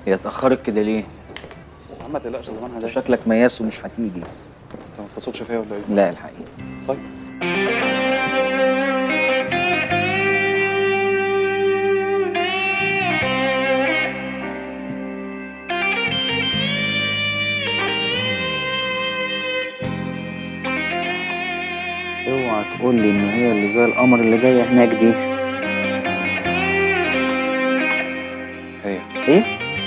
هي اتاخرت كده ليه يا عم ما تقلقش زمانها جاي شكلك مياس ومش هتيجي انت ما بتثقش فيا ولا ايه؟ لا الحقيقه طيب اوعى تقول لي ان هي اللي زي القمر اللي جايه هناك دي هي ايه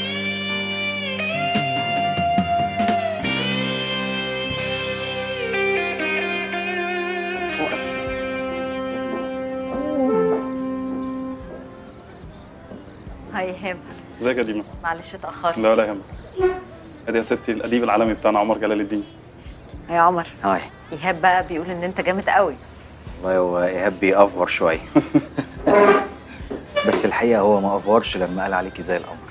وقف هاي هبه ازيك يا ديما؟ معلش اتاخرت لا ولا يهمك ادي يا ستي الاديب العالمي بتاعنا عمر جلال الدين يا عمر هاي ايهاب بقى بيقول ان انت جامد قوي والله هو ايهاب بيأفور شويه بس الحقيقه هو ما افورش لما قال عليكي زي القمر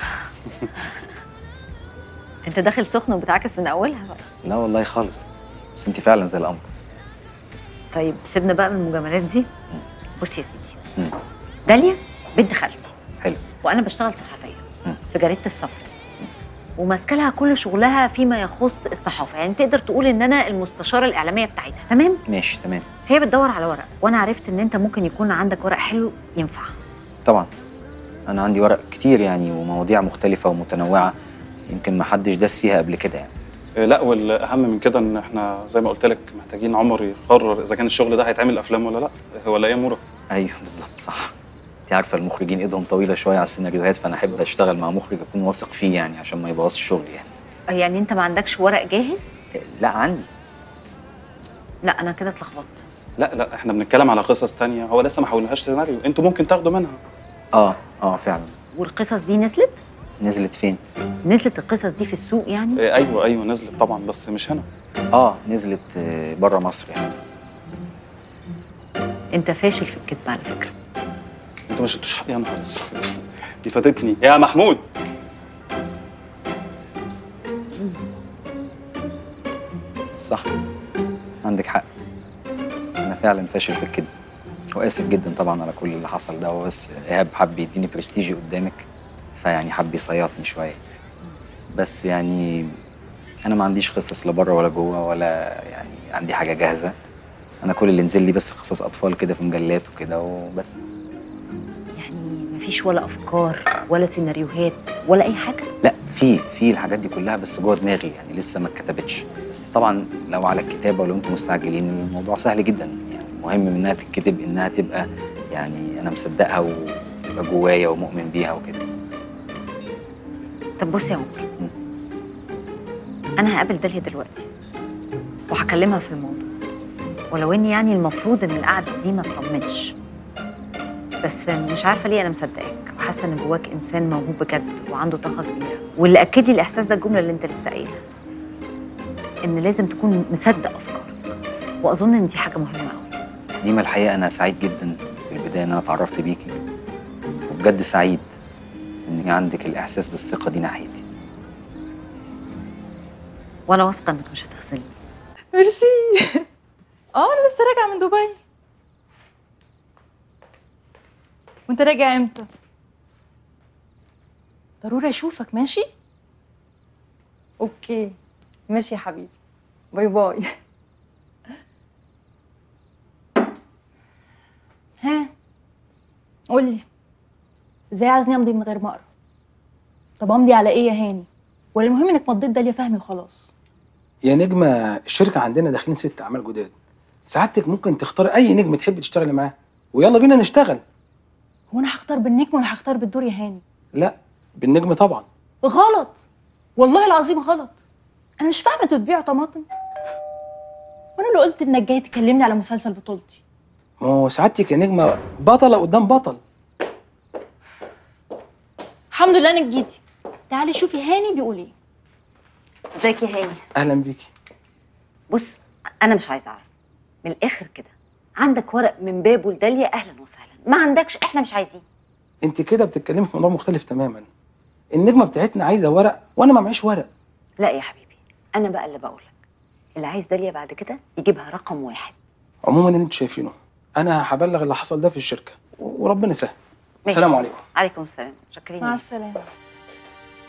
انت داخل سخن وبتعكس من اولها بقى لا والله خالص بس انت فعلا زي القمر طيب سيبنا بقى من المجاملات دي بص يا سيدي مم. داليا بنت خالتي حلو وانا بشتغل صحفيه مم. في جريده الصفر وماسكه لها كل شغلها فيما يخص الصحافه يعني تقدر تقول ان انا المستشاره الاعلاميه بتاعتها تمام ماشي تمام هي بتدور على ورق وانا عرفت ان انت ممكن يكون عندك ورق حلو ينفع طبعا انا عندي ورق كتير يعني ومواضيع مختلفه ومتنوعه يمكن ما حدش داس فيها قبل كده يعني إيه، لا والاهم من كده ان احنا زي ما قلت لك محتاجين عمر يقرر اذا كان الشغل ده هيتعمل افلام ولا لا ولا ايه يا مورا؟ ايوه بالظبط صح انت عارفه المخرجين ايدهم طويله شويه على السيناريوهات فانا احب اشتغل مع مخرج اكون واثق فيه يعني عشان ما يبوظش شغلي يعني يعني انت ما عندكش ورق جاهز لا عندي لا انا كده اتلخبطت لا لا احنا بنتكلم على قصص تانية هو لسه ما حولناهاش سيناريو انتوا ممكن تاخدوا منها اه اه فعلا والقصص دي نزلت نزلت فين نزلت القصص دي في السوق يعني إيه، ايوه ايوه نزلت طبعا بس مش هنا اه نزلت بره مصر يعني انت فاشل في الكذب على فكره انتوا ما شفتوش حق يا نهار اسود دي فاتتني يا محمود صح عندك حق انا فعلا فاشل في الكذب واسف جدا طبعا على كل اللي حصل ده هو بس ايهاب حب يديني برستيجي قدامك فيعني حب يصيطني شويه بس يعني انا ما عنديش قصص لا بره ولا جوه ولا يعني عندي حاجه جاهزه انا كل اللي نزل لي بس قصص اطفال كده في مجلات وكده وبس يعني مفيش ولا افكار ولا سيناريوهات ولا اي حاجه لا في في الحاجات دي كلها بس جوه دماغي يعني لسه ما اتكتبتش بس طبعا لو على الكتابه ولو انتم مستعجلين الموضوع سهل جدا يعني المهم من انها تتكتب انها تبقى يعني انا مصدقها وتبقى جوايا ومؤمن بيها وكده طب بص يا عمر انا هقابل داليا دلوقتي وهكلمها في الموضوع ولو اني يعني المفروض ان القعده دي ما تطمنش بس مش عارفه ليه انا مصدقاك وحاسه ان جواك انسان موهوب بجد وعنده طاقه كبيره واللي اكد لي الاحساس ده الجمله اللي انت لسه قايلها ان لازم تكون مصدق افكارك واظن ان دي حاجه مهمه قوي ديما الحقيقه انا سعيد جدا في البدايه ان انا اتعرفت بيكي وبجد سعيد ان عندك الاحساس بالثقه دي ناحيتي وانا واثقه انك مش هتخذلني ميرسي اه انا لسه راجعه من دبي وانت راجع امتى ضروري اشوفك ماشي اوكي ماشي يا حبيبي باي باي ها قولي ازاي عايزني امضي من غير ما اقرا طب امضي على ايه يا هاني ولا المهم انك مضيت داليا فهمي وخلاص يا نجمة الشركة عندنا داخلين ست أعمال جداد سعادتك ممكن تختار أي نجم تحب تشتغلي معاه ويلا بينا نشتغل هو انا هختار بالنجم ولا هختار بالدور يا هاني لا بالنجم طبعا غلط والله العظيم غلط انا مش فاهمه انتوا بتبيعوا طماطم وانا اللي قلت انك جاي تكلمني على مسلسل بطولتي ما هو سعادتك يا نجمة بطلة قدام بطل الحمد لله انك جيتي تعالي شوفي هاني بيقول ايه ازيك يا هاني أهلا بيكي بص انا مش عايزه اعرف من الاخر كده عندك ورق من بابه لداليا اهلا وسهلا ما عندكش احنا مش عايزين أنت كده بتتكلمي في موضوع مختلف تماما النجمة بتاعتنا عايزة ورق وأنا ما معيش ورق لا يا حبيبي انا بقى اللي بقولك اللي عايز داليا بعد كده يجيبها رقم واحد عموما اللي أنتوا شايفينه أنا هبلغ اللي حصل ده في الشركة و- وربنا يسهل ماشي. السلام عليكم عليكم السلام شكرين مع ليك. السلامه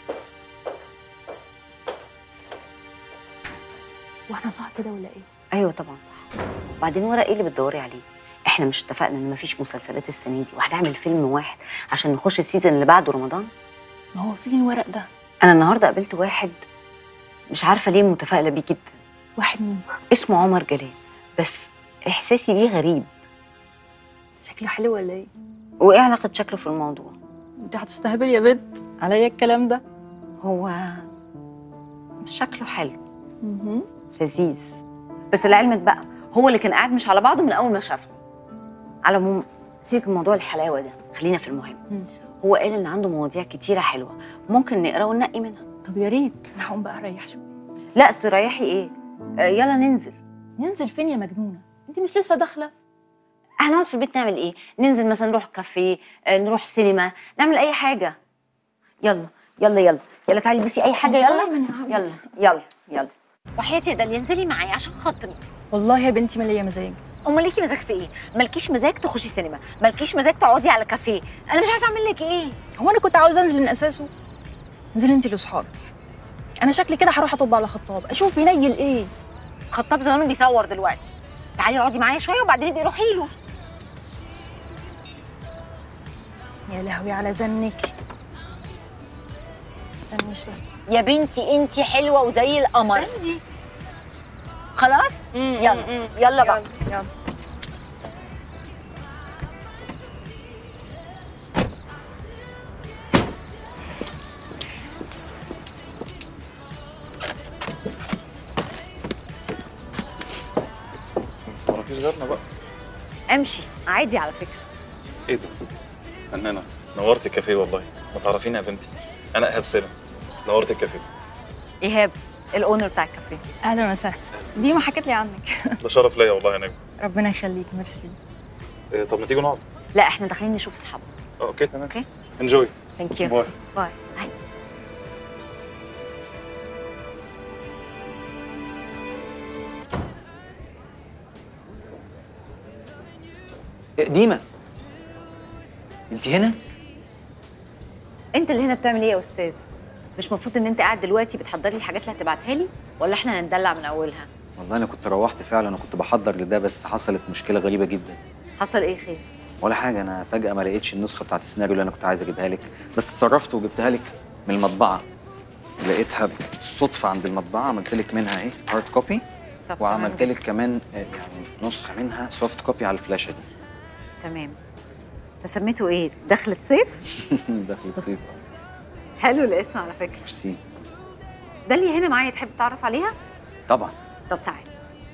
واحنا صح كده ولا ايه ايوه طبعا صح وبعدين ورق ايه اللي بتدوري عليه احنا مش اتفقنا ان مفيش مسلسلات السنه دي وهنعمل فيلم واحد عشان نخش السيزون اللي بعده رمضان ما هو فين الورق ده انا النهارده قابلت واحد مش عارفه ليه متفائله بيه جدا واحد مين اسمه عمر جلال بس احساسي بيه غريب شكله حلو ولا ايه وايه علاقه شكله في الموضوع انت هتستهبل يا بنت عليا الكلام ده هو شكله حلو اها لذيذ بس لعلمك بقى هو اللي كان قاعد مش على بعضه من اول ما شافني على العموم سيبك من موضوع الحلاوه ده خلينا في المهم مم. هو قال ان عنده مواضيع كتيره حلوه ممكن نقرا وننقي منها طب يا ريت انا هقوم بقى اريح شويه لا تريحي ايه آه يلا ننزل ننزل فين يا مجنونه انت مش لسه داخله هنقعد في البيت نعمل ايه ننزل مثلا نروح كافيه آه نروح سينما نعمل اي حاجه يلا يلا يلا يلا تعالي بصي اي حاجه يلا يلا يلا يلا وحياتي ده اللي ينزلي معايا عشان خاطري والله يا بنتي ما ليا مزاج امال ليكي مزاج في ايه مالكيش مزاج تخشي سينما مالكيش مزاج تقعدي على كافيه انا مش عارفه اعمل لك ايه هو انا كنت عاوزه انزل من اساسه انزلي انت لاصحابك انا شكلي كده هروح اطب على خطاب اشوف بينيل ايه خطاب زمانه بيصور دلوقتي تعالي اقعدي معايا شويه وبعدين ابقي روحي له يا لهوي على زنك استني شويه يا بنتي انتي حلوه وزي القمر استني خلاص يلا يلا بقى يلا مفيش غيرنا بقى امشي عادي على فكره ايه ده؟ فنانة نورت الكافيه والله ما تعرفيني يا بنتي انا ايهاب سالم نورت الكافيه ايهاب الاونر بتاع الكافيه اهلا وسهلا دي ما حكت لي عنك ده شرف ليا والله يا نجم ربنا يخليك ميرسي إيه طب ما تيجوا نقعد لا احنا داخلين نشوف اصحابنا آه، اوكي تمام اوكي انجوي ثانك يو باي باي هاي ديما انت هنا انت اللي هنا بتعمل ايه يا استاذ مش المفروض ان انت قاعد دلوقتي بتحضري الحاجات اللي هتبعتها لي ولا احنا هندلع من اولها والله انا كنت روحت فعلا وكنت بحضر لده بس حصلت مشكله غريبه جدا حصل ايه خير ولا حاجه انا فجاه ما لقيتش النسخه بتاعت السيناريو اللي انا كنت عايز اجيبها لك بس اتصرفت وجبتها لك من المطبعه لقيتها بالصدفه عند المطبعه عملت لك منها ايه هارد كوبي طب وعملت تمام. لك كمان آه، يعني نسخه منها سوفت كوبي على الفلاشه دي تمام فسميته ايه دخلة صيف دخلت صيف حلو الاسم على فكره ميرسي ده اللي هنا معايا تحب تعرف عليها طبعا طب تعالى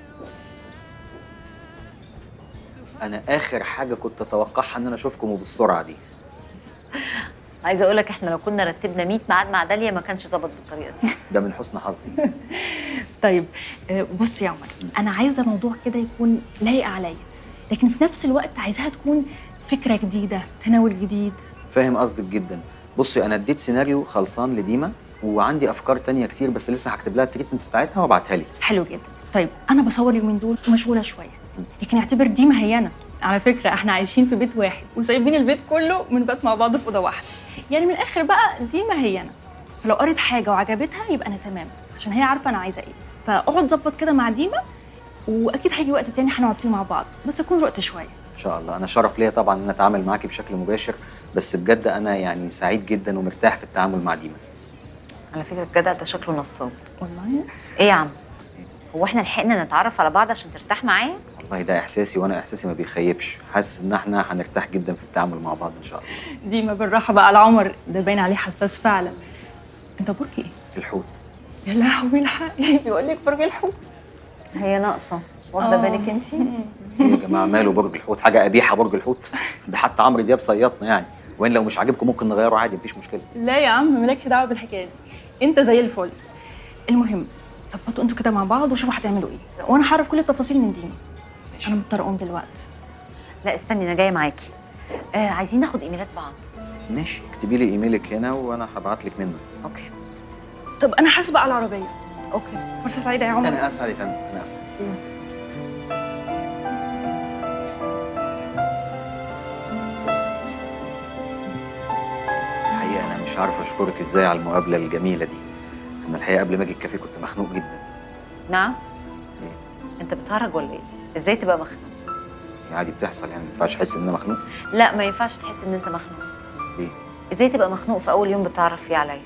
انا اخر حاجه كنت اتوقعها ان انا اشوفكم وبالسرعه دي عايزه اقول لك احنا لو كنا رتبنا 100 ميعاد مع داليا ما كانش ظبط بالطريقه دي ده من حسن حظي طيب آه، بص يا عمر انا عايزه موضوع كده يكون لايق عليا لكن في نفس الوقت عايزاها تكون فكره جديده تناول جديد فاهم قصدك جدا بصي انا اديت سيناريو خلصان لديما وعندي افكار تانية كتير بس لسه هكتب لها التريتمنتس بتاعتها وابعتها لك حلو جدا طيب انا بصور اليومين دول مشغوله شويه لكن اعتبر دي مهينه على فكره احنا عايشين في بيت واحد وسايبين البيت كله بنبات مع بعض في اوضه واحده يعني من الاخر بقى دي مهينه فلو قريت حاجه وعجبتها يبقى انا تمام عشان هي عارفه انا عايزه ايه فاقعد ظبط كده مع ديما واكيد هيجي وقت تاني هنقعد فيه مع بعض بس يكون وقت شويه ان شاء الله انا شرف ليا طبعا ان أنا اتعامل معاكي بشكل مباشر بس بجد انا يعني سعيد جدا ومرتاح في التعامل مع ديما على فكره الجدع ده شكله نصاب والله ايه يا عم هو احنا لحقنا نتعرف على بعض عشان ترتاح معايا والله ده احساسي وانا احساسي ما بيخيبش حاسس ان احنا هنرتاح جدا في التعامل مع بعض ان شاء الله ديما بالراحه بقى على عمر ده باين عليه حساس فعلا انت برج ايه الحوت يا لهوي الحق بيقول لك برج الحوت هي ناقصه واخده آه. بالك انت يا جماعه ماله برج الحوت حاجه قبيحه برج الحوت ده حتى عمرو دياب صيطنا يعني وين لو مش عاجبكم ممكن نغيره عادي مفيش مشكله لا يا عم مالكش دعوه بالحكايه دي انت زي الفل المهم ظبطوا انتوا كده مع بعض وشوفوا هتعملوا ايه وانا هعرف كل التفاصيل من ديما ماشي. انا مضطره اقوم دلوقتي لا استني انا جايه معاكي آه عايزين ناخد ايميلات بعض ماشي اكتبي لي ايميلك هنا وانا هبعت لك منه اوكي طب انا هسبق على العربيه اوكي فرصه سعيده يا عمر انا اسعد يا فندم انا اسعد الحقيقه انا مش عارف اشكرك ازاي على المقابله الجميله دي انا الحقيقه قبل ما اجي الكافيه كنت مخنوق جدا نعم انت بتهرج ولا ايه ازاي تبقى مخنوق عادي بتحصل يعني ما ينفعش احس ان انا مخنوق لا ما ينفعش تحس ان انت مخنوق ليه؟ ازاي تبقى مخنوق في اول يوم بتعرف فيه عليا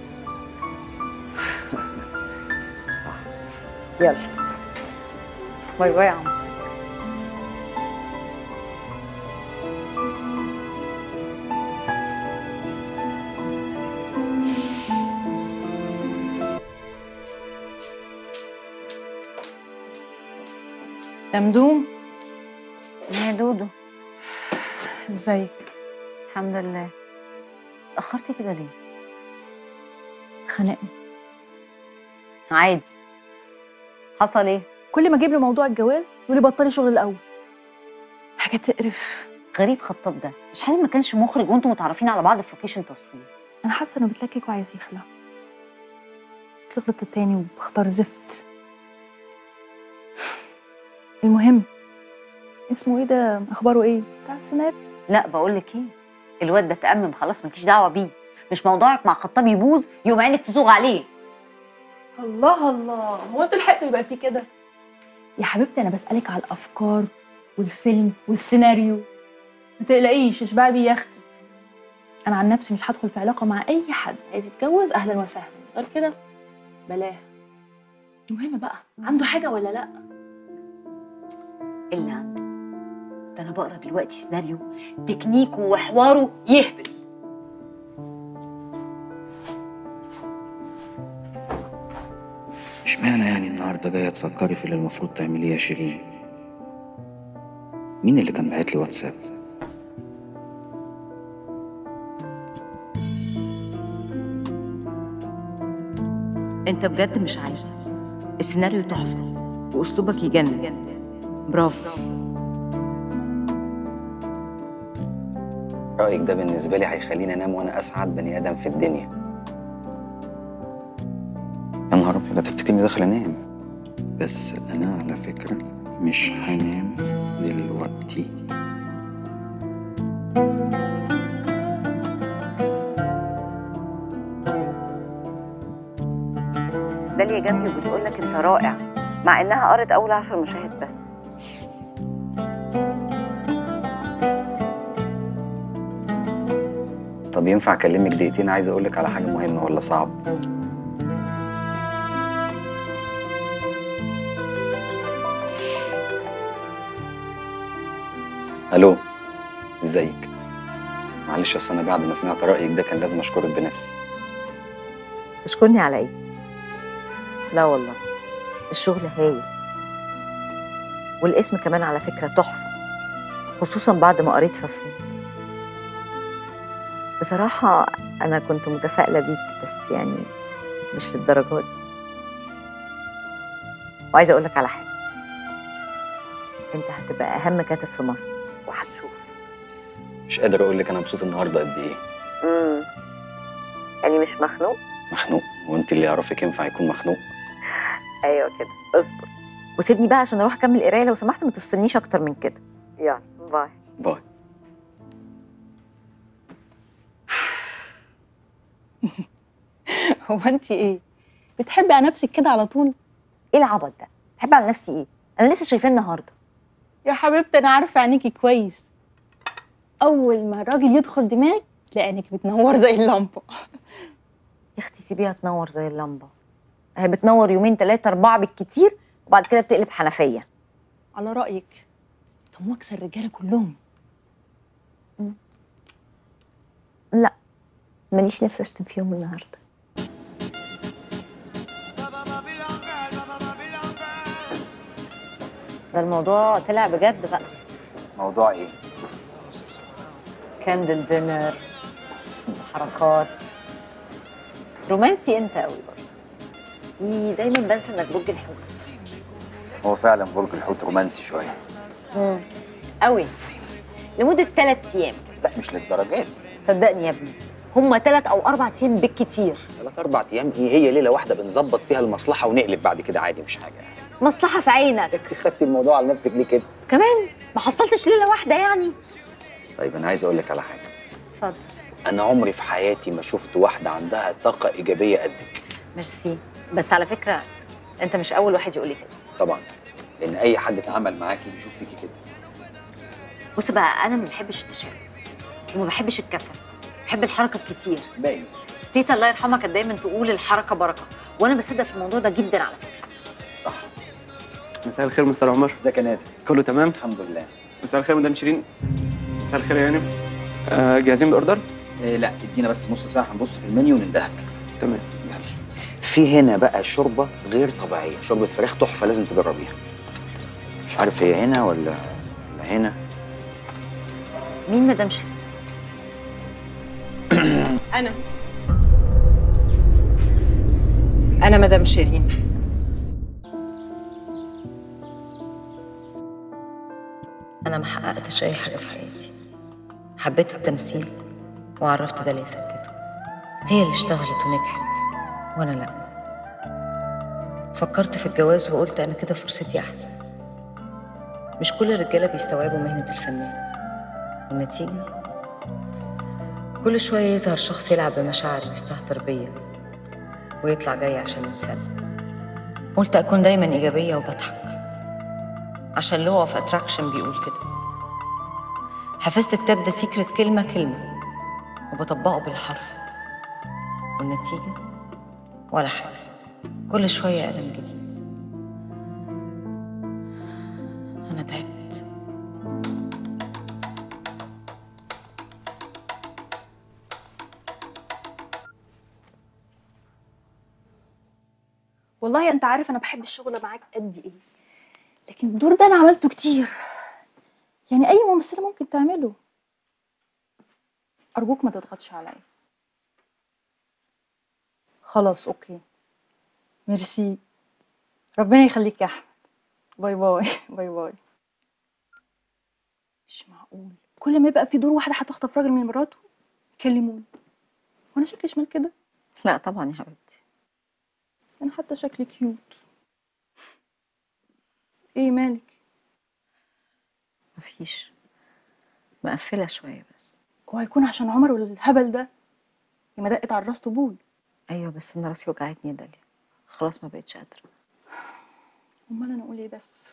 صح يلا باي باي يا عم دمدوم يا دودو ازيك الحمد لله اتأخرتي كده ليه؟ خانقني عادي حصل ايه؟ كل ما اجيب له موضوع الجواز يقول لي بطلي شغل الاول حاجه تقرف غريب خطاب ده مش حالي ما كانش مخرج وانتم متعرفين على بعض في لوكيشن تصوير انا حاسه انه بتلكك وعايز يخلع غلطت التاني وبختار زفت المهم اسمه ايه ده اخباره ايه بتاع السيناريو لا بقول لك ايه الواد ده تأمم خلاص مالكيش دعوه بيه مش موضوعك مع خطاب يبوظ يقوم عينك تزوغ عليه الله الله هو انتوا لحقتوا يبقى في كده يا حبيبتي انا بسالك على الافكار والفيلم والسيناريو ما تقلقيش اشبعي بيه يا اختي انا عن نفسي مش هدخل في علاقه مع اي حد عايز يتجوز اهلا وسهلا غير كده بلاها المهم بقى عنده حاجه ولا لا اللي عنده ده انا بقرا دلوقتي سيناريو تكنيكه وحواره يهبل اشمعنى يعني النهارده جايه تفكري في اللي المفروض تعمليه يا شيرين مين اللي كان باعت لي واتساب انت بجد مش عايز السيناريو تحفه واسلوبك يجنن برافو رايك ده بالنسبه لي هيخليني انام وانا اسعد بني ادم في الدنيا يا نهار ابيض لا تفتكرني داخل انام بس انا على فكره مش هنام دلوقتي داليا جنبي وبتقول لك انت رائع مع انها قرت اول عشر مشاهد بس طب ينفع اكلمك دقيقتين عايز اقول لك على حاجه مهمه ولا صعب الو ازيك معلش اصل انا بعد ما سمعت رايك ده كان لازم اشكرك بنفسي تشكرني على ايه لا والله الشغل هايل والاسم كمان على فكره تحفه خصوصا بعد ما قريت ففهمت بصراحه انا كنت متفائله بيك بس يعني مش للدرجه دي وعايزه اقول لك على حاجه انت هتبقى اهم كاتب في مصر وهتشوف مش قادر اقول لك انا مبسوط النهارده قد ايه امم يعني مش مخنوق مخنوق وانت اللي يعرفك ينفع يكون مخنوق ايوه كده اصبر وسيبني بقى عشان اروح اكمل قرايه لو سمحت ما تفصلنيش اكتر من كده يلا باي باي هو انت ايه بتحبي على نفسك كده على طول ايه العبط ده بحب على نفسي ايه انا لسه شايفاه النهارده يا حبيبتي انا عارفه عينيكي كويس اول ما الراجل يدخل دماغك تلاقي عينيك بتنور زي اللمبه يا اختي سيبيها تنور زي اللمبه هي بتنور يومين ثلاثه اربعه بالكتير وبعد كده بتقلب حنفيه على رايك طب واكسر الرجاله كلهم لا ماليش نفسي اشتم فيهم النهارده ده الموضوع طلع بجد بقى موضوع ايه كاندل دينر حركات رومانسي انت قوي برضه إيه، دايما بنسى انك برج الحوت هو فعلا برج الحوت رومانسي شويه مم. قوي لمده ثلاث ايام لا مش للدرجات صدقني يا ابني هما ثلاث او اربع ايام بالكتير ثلاث اربع ايام ايه هي ليله واحده بنظبط فيها المصلحه ونقلب بعد كده عادي مش حاجه مصلحه في عينك انت خدتي الموضوع على نفسك ليه كده كمان ما حصلتش ليله واحده يعني طيب انا عايز اقول لك على حاجه اتفضل انا عمري في حياتي ما شفت واحده عندها طاقه ايجابيه قدك ميرسي بس على فكره انت مش اول واحد يقول لي كده طبعا لان اي حد اتعامل معاكي بيشوف فيكي كده بص بقى انا ما بحبش التشاؤم وما بحبش الكسل بحب الحركه الكتير باين تيتا الله يرحمها كانت دايما تقول الحركه بركه وانا بصدق في الموضوع ده جدا على فكره صح مساء الخير مستر عمر ازيك يا نادر كله تمام الحمد لله مساء الخير مدام شيرين مساء الخير يا هانم آه جاهزين بالاوردر إيه لا ادينا بس نص ساعه هنبص في المنيو ونندهك تمام يلا في هنا بقى شوربه غير طبيعيه شوربه فراخ تحفه لازم تجربيها مش عارف هي هنا ولا ولا هنا مين مدام شيرين أنا أنا مدام شيرين انا ما حققتش اي حاجه في حياتي حبيت التمثيل وعرفت ده اللي سكته هي اللي اشتغلت ونجحت وانا لا فكرت في الجواز وقلت انا كده فرصتي احسن مش كل الرجاله بيستوعبوا مهنه الفنان والنتيجه كل شويه يظهر شخص يلعب بمشاعري ويستهتر بيا ويطلع جاي عشان يتسلى قلت اكون دايما ايجابيه وبضحك عشان لو اوف اتراكشن بيقول كده حفظت كتاب ذا سيكريت كلمه كلمه وبطبقه بالحرف والنتيجه ولا حاجه كل شويه قلم جديد انا تعبت والله انت عارف انا بحب الشغل معاك قد ايه لكن الدور ده انا عملته كتير يعني اي ممثله ممكن تعمله ارجوك ما تضغطش عليا خلاص اوكي ميرسي ربنا يخليك يا احمد باي باي باي باي مش معقول كل ما يبقى في دور واحده هتخطف راجل من مراته كلموني وانا شكلي شمال كده لا طبعا يا حبيبتي انا حتى شكلي كيوت ايه مالك مفيش مقفله شويه بس هو هيكون عشان عمر والهبل ده يا ما دقت على الراس طبول ايوه بس انا راسي وجعتني يا داليا خلاص ما بقتش قادره امال انا اقول ايه بس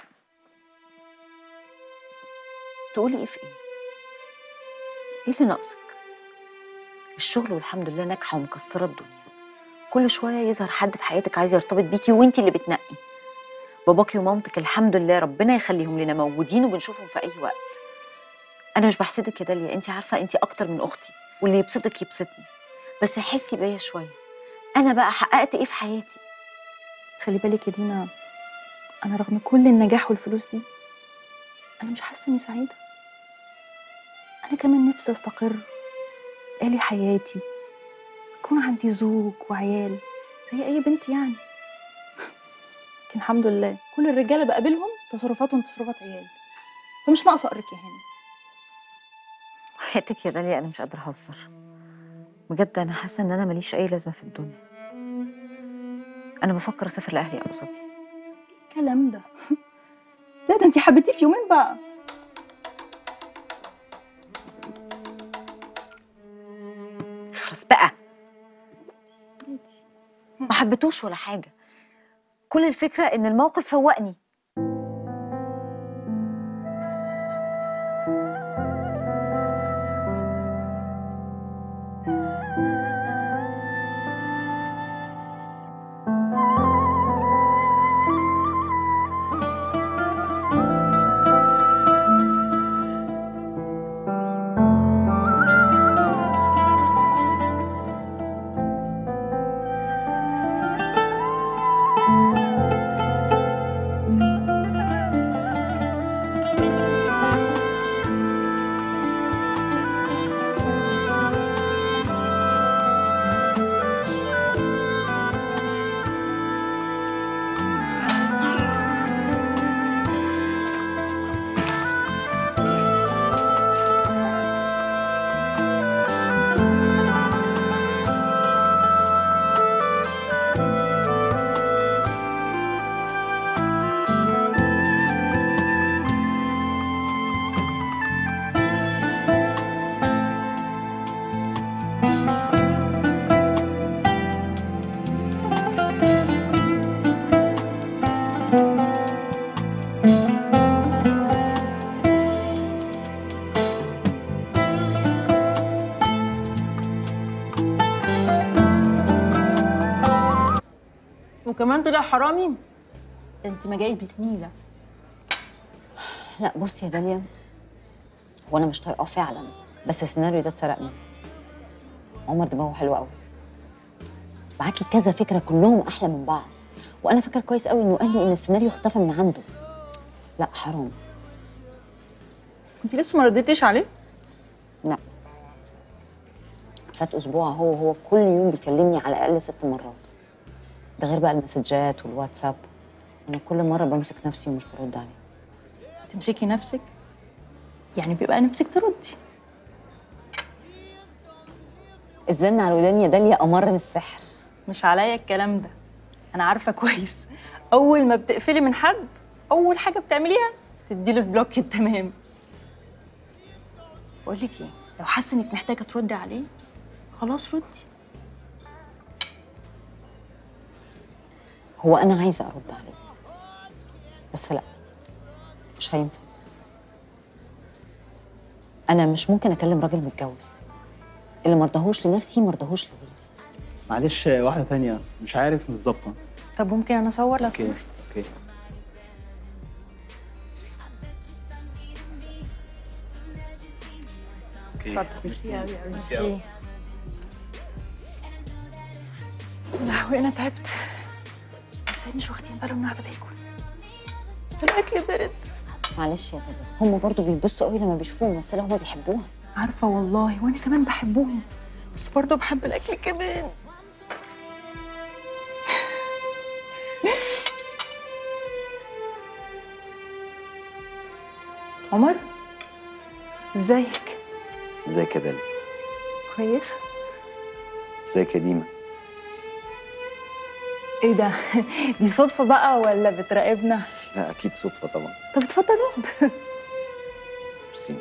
تقولي ايه في ايه ايه اللي ناقصك الشغل والحمد لله ناجحه ومكسره الدنيا كل شويه يظهر حد في حياتك عايز يرتبط بيكي وانتي اللي بتنقي باباكي ومامتك الحمد لله ربنا يخليهم لنا موجودين وبنشوفهم في اي وقت انا مش بحسدك يا داليا انت عارفه انت اكتر من اختي واللي يبسطك يبسطني بس حسي بيا شويه انا بقى حققت ايه في حياتي خلي بالك يا دينا انا رغم كل النجاح والفلوس دي انا مش حاسه اني سعيده انا كمان نفسي استقر الي حياتي يكون عندي زوج وعيال زي اي بنت يعني لكن الحمد لله كل الرجاله بقابلهم تصرفاتهم تصرفات عيال فمش ناقصه اقرك يا هاني حياتك يا داليا انا مش قادره اهزر بجد انا حاسه ان انا ماليش اي لازمه في الدنيا انا بفكر اسافر لاهلي ابو ظبي الكلام ده لا ده انت حبيتيه في يومين بقى خلاص بقى ما حبيتوش ولا حاجه كل الفكره ان الموقف فوقني وكمان طلع حرامي ده انت ما جايبك نيله لا بصي يا داليا هو انا مش طايقاه فعلا بس السيناريو ده اتسرق مني عمر دماغه حلو قوي بعت لي كذا فكره كلهم احلى من بعض وانا فاكر كويس قوي انه قال لي ان السيناريو اختفى من عنده لا حرام انت لسه ما رديتيش عليه لا فات اسبوع هو هو كل يوم بيكلمني على الاقل ست مرات ده غير بقى المسجات والواتساب انا كل مره بمسك نفسي ومش برد عليه تمسكي نفسك يعني بيبقى نفسك تردي الزن على الودان يا داليا امر من السحر مش عليا الكلام ده انا عارفه كويس اول ما بتقفلي من حد اول حاجه بتعمليها تديله البلوك التمام بقول لك ايه لو حاسه انك محتاجه تردي عليه خلاص ردي هو انا عايزه ارد عليه بس لا مش هينفع انا مش ممكن اكلم راجل متجوز اللي مرضهوش لنفسي مرضهوش لغيري معلش واحدة تانية مش عارف مش ظابطة طب ممكن انا اصور لو اوكي سمحت اوكي اتفضل ميرسي قوي قوي ميرسي لهوي انا تعبت بس مش واخدين بالهم ان انا باكل الاكل برد معلش يا دادا هم برضو بينبسطوا قوي لما بيشوفوا ممثله هم بيحبوها عارفه والله وانا كمان بحبهم بس برضه بحب الاكل كمان عمر ازيك ازيك يا داليا كويس ازيك يا ديما ايه ده دي صدفه بقى ولا بتراقبنا لا اكيد صدفه طبعا طب اتفضل اقعد ميرسي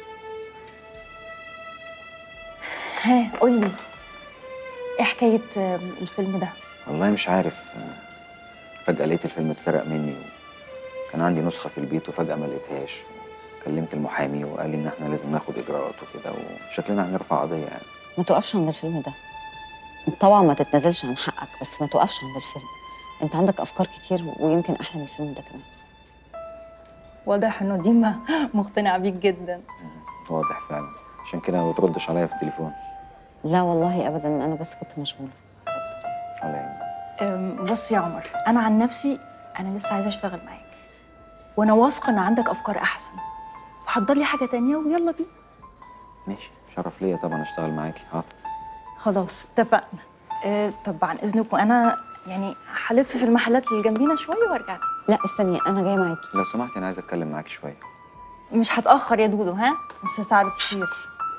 ها قولي ايه حكايه آم، الفيلم ده والله مش عارف فجأة لقيت الفيلم اتسرق مني كان عندي نسخة في البيت وفجأة ما لقيتهاش كلمت المحامي وقال لي إن إحنا لازم ناخد إجراءات وكده وشكلنا هنرفع قضية يعني ما توقفش عند الفيلم ده طبعا ما تتنازلش عن حقك بس ما توقفش عند الفيلم انت عندك افكار كتير ويمكن احلى من الفيلم ده كمان واضح انه ديما مقتنعه بيك جدا واضح فعلا عشان كده ما بتردش عليا في التليفون لا والله ابدا انا بس كنت مشغوله ولا يعني أم، بص يا عمر انا عن نفسي انا لسه عايزه اشتغل معاك وانا واثقه ان عندك افكار احسن فحضر لي حاجه تانية ويلا بينا ماشي شرف ليا طبعا أشتغل معاكي حاضر خلاص اتفقنا أه طب عن اذنكم انا يعني هلف في المحلات اللي جنبينا شويه وارجع لك. لا استني انا جايه معاكي لو سمحتي أنا عايز أتكلم معاكي شوية مش هتاخر يا دودو ها بس هتعب كتير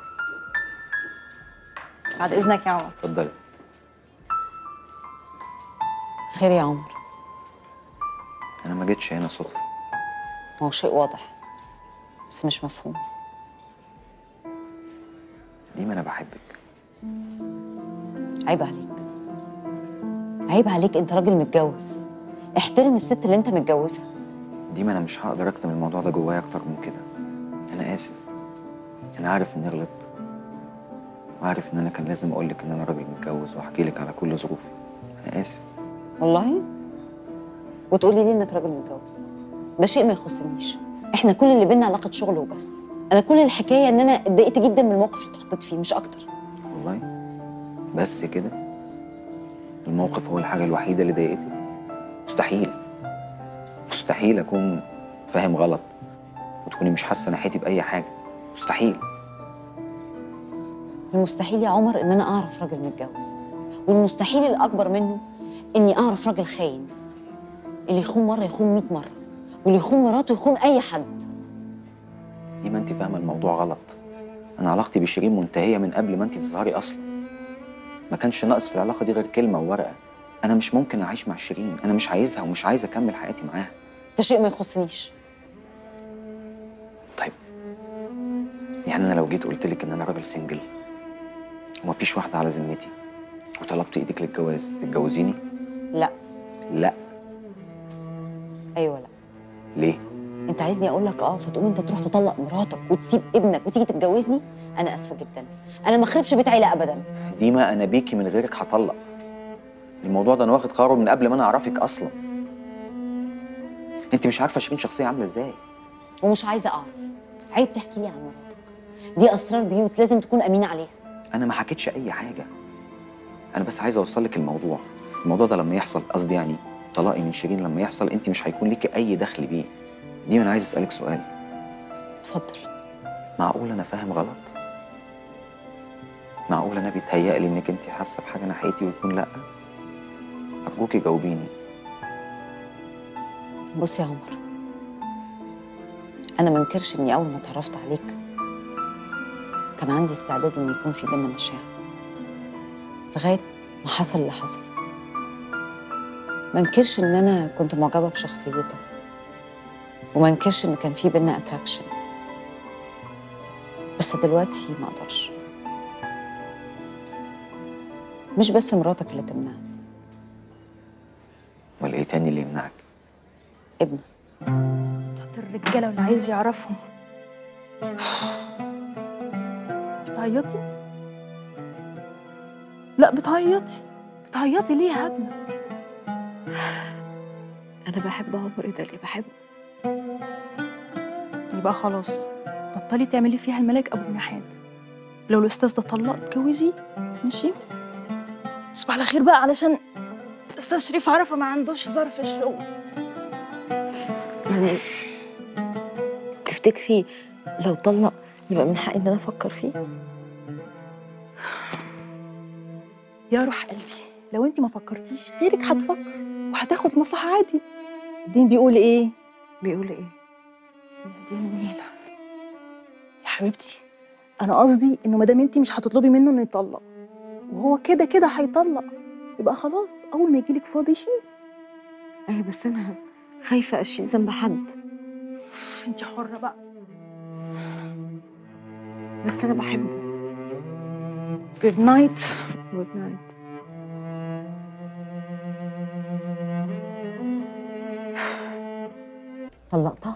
بعد اذنك يا عمر اتفضلي خير يا عمر أنا ما جيتش هنا صدفة هو شيء واضح بس مش مفهوم ديما أنا بحبك عيب عليك عيب عليك انت راجل متجوز احترم الست اللي انت متجوزها ديما أنا مش هقدر أكتم الموضوع ده جوايا أكتر من كده أنا آسف أنا عارف إني غلطت وعارف إن أنا كان لازم أقول لك إن أنا راجل متجوز وأحكي لك على كل ظروفي أنا آسف والله وتقولي لي انك راجل متجوز ده شيء ما يخصنيش احنا كل اللي بينا علاقه شغل وبس انا كل الحكايه ان انا اتضايقت جدا من الموقف اللي اتحطيت فيه مش اكتر والله بس كده الموقف هو الحاجة الوحيدة اللي ضايقتك مستحيل مستحيل أكون فاهم غلط وتكوني مش حاسة ناحيتي بأي حاجة مستحيل المستحيل يا عمر ان انا اعرف راجل متجوز والمستحيل الاكبر منه اني اعرف راجل خاين اللي يخون مره يخون 100 مره واللي يخون مراته يخون اي حد دي ما أنت فاهمة الموضوع غلط أنا علاقتي بشيرين منتهية من قبل ما أنت تظهري أصلا ما كانش ناقص في العلاقة دي غير كلمة وورقة أنا مش ممكن أعيش مع شيرين أنا مش عايزها ومش عايز أكمل حياتي معاها ده شيء ما يخصنيش طيب يعني انا لو جيت قلت لك ان انا راجل سنجل ومفيش واحده على ذمتي وطلبت ايدك للجواز تتجوزيني لا لا ايوه لا ليه انت عايزني اقول لك اه فتقوم انت تروح تطلق مراتك وتسيب ابنك وتيجي تتجوزني انا اسفه جدا انا ما خربش بيت عيله ابدا ديما انا بيكي من غيرك هطلق الموضوع ده انا واخد قراره من قبل ما انا اعرفك اصلا انت مش عارفه شيرين شخصيه عامله ازاي ومش عايزه اعرف عيب تحكي لي عن مراتك دي اسرار بيوت لازم تكون امينه عليها انا ما حكيتش اي حاجه انا بس عايز اوصل لك الموضوع الموضوع ده لما يحصل قصدي يعني طلاقي من شيرين لما يحصل انت مش هيكون ليكي اي دخل بيه دي انا عايز اسالك سؤال اتفضل معقول انا فاهم غلط معقول انا بيتهيألي انك انت حاسه بحاجه ناحيتي ويكون لا ارجوكي جاوبيني بص يا عمر انا ما انكرش اني اول ما اتعرفت عليك كان عندي استعداد ان يكون في بينا مشاعر لغايه ما حصل اللي حصل ما انكرش ان انا كنت معجبه بشخصيتك وما انكرش ان كان في بينا اتراكشن بس دلوقتي ما اقدرش مش بس مراتك اللي تمنعني ولا ايه تاني اللي يمنعك ابنك بتاعت الرجاله واللي عايز يعرفهم بتعيطي لا بتعيطي بتعيطي ليه يا هبله انا بحب عمر ده اللي بحبه يبقى خلاص بطلي تعملي فيها الملاك ابو جناحات لو الاستاذ ده طلق اتجوزيه ماشي تصبح على خير بقى علشان استاذ شريف عرفه ما عندوش هزار في الشغل يعني تفتكري لو طلق يبقى من حقي ان انا افكر فيه يا روح قلبي لو انت ما فكرتيش غيرك هتفكر وهتاخد مصلحه عادي الدين بيقول ايه بيقول ايه يا دي النيلة يا حبيبتي انا قصدي انه ما دام انت مش هتطلبي منه انه يطلق وهو كده كده هيطلق يبقى خلاص اول ما يجيلك فاضي شيل ايوه بس انا خايفه اشيل ذنب حد انت حره بقى بس انا بحبه جود نايت جود نايت طلقتها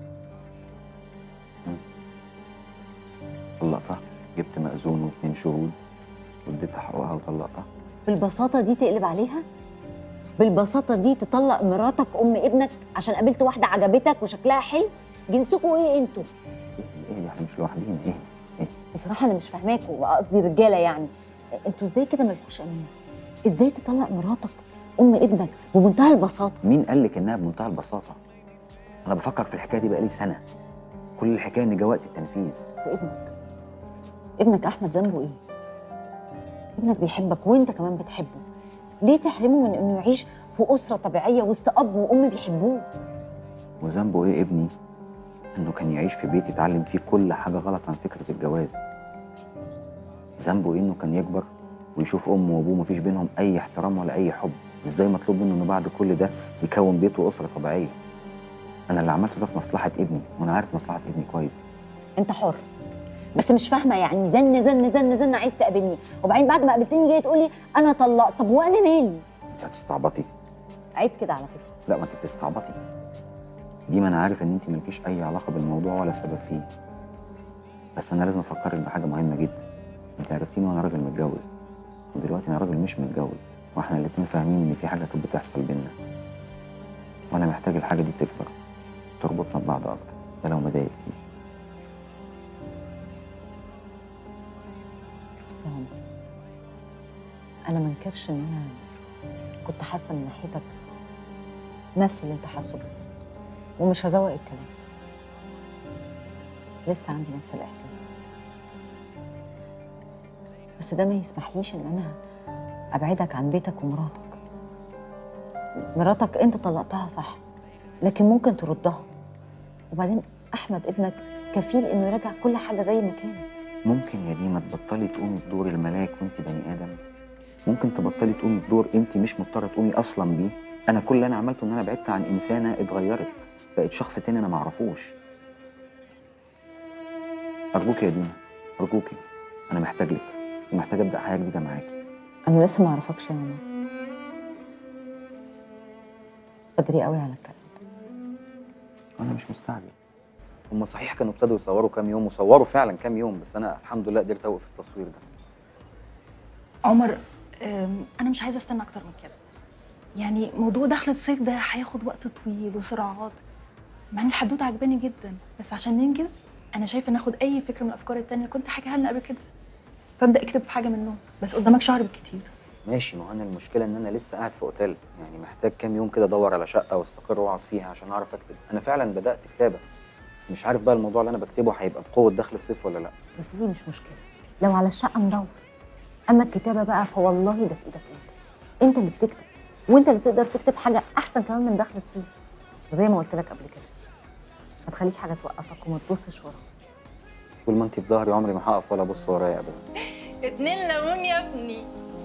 طلقتها جبت مأذون واثنين شهود واديتها حقوقها وطلقتها بالبساطه دي تقلب عليها بالبساطه دي تطلق مراتك ام ابنك عشان قابلت واحده عجبتك وشكلها حلو جنسكوا ايه انتوا ايه احنا مش لوحدينا ايه ايه بصراحه انا مش فاهماكوا قصدي رجاله يعني انتوا ازاي كده مالكوش امان ازاي تطلق مراتك ام ابنك بمنتهى البساطه مين قال لك انها بمنتهى البساطه انا بفكر في الحكايه دي بقالي سنه كل الحكايه ان جه وقت التنفيذ وابنك ابنك احمد ذنبه ايه ابنك بيحبك وانت كمان بتحبه ليه تحرمه من انه يعيش في اسره طبيعيه وسط اب وام بيحبوه وذنبه ايه ابني انه كان يعيش في بيت يتعلم فيه كل حاجه غلط عن فكره الجواز ذنبه ايه انه كان يكبر ويشوف امه وابوه مفيش بينهم اي احترام ولا اي حب ازاي مطلوب منه انه بعد كل ده يكون بيت واسره طبيعيه انا اللي عملته ده في مصلحه ابني وانا عارف مصلحه ابني كويس انت حر بس مش فاهمه يعني زن زن زن زن عايز تقابلني وبعدين بعد ما قابلتني جاي تقولي انا طلقت طب وانا مالي انت هتستعبطي عيب كده على فكره لا ما انت بتستعبطي دي ما انا عارف ان انت مالكيش اي علاقه بالموضوع ولا سبب فيه بس انا لازم افكرك بحاجه مهمه جدا انت عرفتيني وانا راجل متجوز ودلوقتي انا راجل مش متجوز واحنا الاتنين فاهمين ان في حاجه كانت بتحصل بينا وانا محتاج الحاجه دي تكبر تربطنا ببعض اكتر ده لو ما ضايقكيش بص يا عمر انا ما انكرش ان انا كنت حاسه من ناحيتك نفس اللي انت حاسه بالظبط ومش هزوق الكلام لسه عندي نفس الاحساس ده بس ده ما يسمحليش ان انا ابعدك عن بيتك ومراتك مراتك انت طلقتها صح لكن ممكن تردها وبعدين احمد ابنك كفيل انه يراجع كل حاجه زي ما كانت ممكن يا ديما تبطلي تقومي بدور الملاك وانت بني ادم ممكن تبطلي تقومي بدور انت مش مضطره تقومي اصلا بيه انا كل اللي انا عملته ان انا بعدت عن انسانه اتغيرت بقت شخص تاني انا معرفوش ارجوك يا دينا ارجوكي انا محتاج لك ومحتاج ابدا حياه جديده معاكي انا لسه ما اعرفكش يا ماما بدري قوي على الكلام انا مش مستعجل هم صحيح كانوا ابتدوا يصوروا كام يوم وصوروا فعلا كام يوم بس انا الحمد لله قدرت اوقف التصوير ده عمر أم، انا مش عايزه استنى اكتر من كده يعني موضوع دخلة صيف ده هياخد وقت طويل وصراعات مع ان الحدوته عجباني جدا بس عشان ننجز انا شايفه ناخد اي فكره من الافكار التانية اللي كنت حكيها لنا قبل كده فابدا اكتب في حاجه منهم بس قدامك شهر بالكتير ماشي ما هو انا المشكله ان انا لسه قاعد في اوتيل يعني محتاج كام يوم كده ادور على شقه واستقر واقعد فيها عشان اعرف اكتب انا فعلا بدات كتابه مش عارف بقى الموضوع اللي انا بكتبه هيبقى بقوه دخل الصيف ولا لا بس دي مش مشكله لو على الشقه ندور اما الكتابه بقى فوالله ده في ايدك انت انت اللي بتكتب وانت اللي تقدر تكتب حاجه احسن كمان من دخل الصيف وزي ما قلت لك قبل كده ما تخليش حاجه توقفك وما تبصش وراك طول ما انت في ظهري عمري ما هقف ولا ابص ورايا ابدا اتنين ليمون يا ابني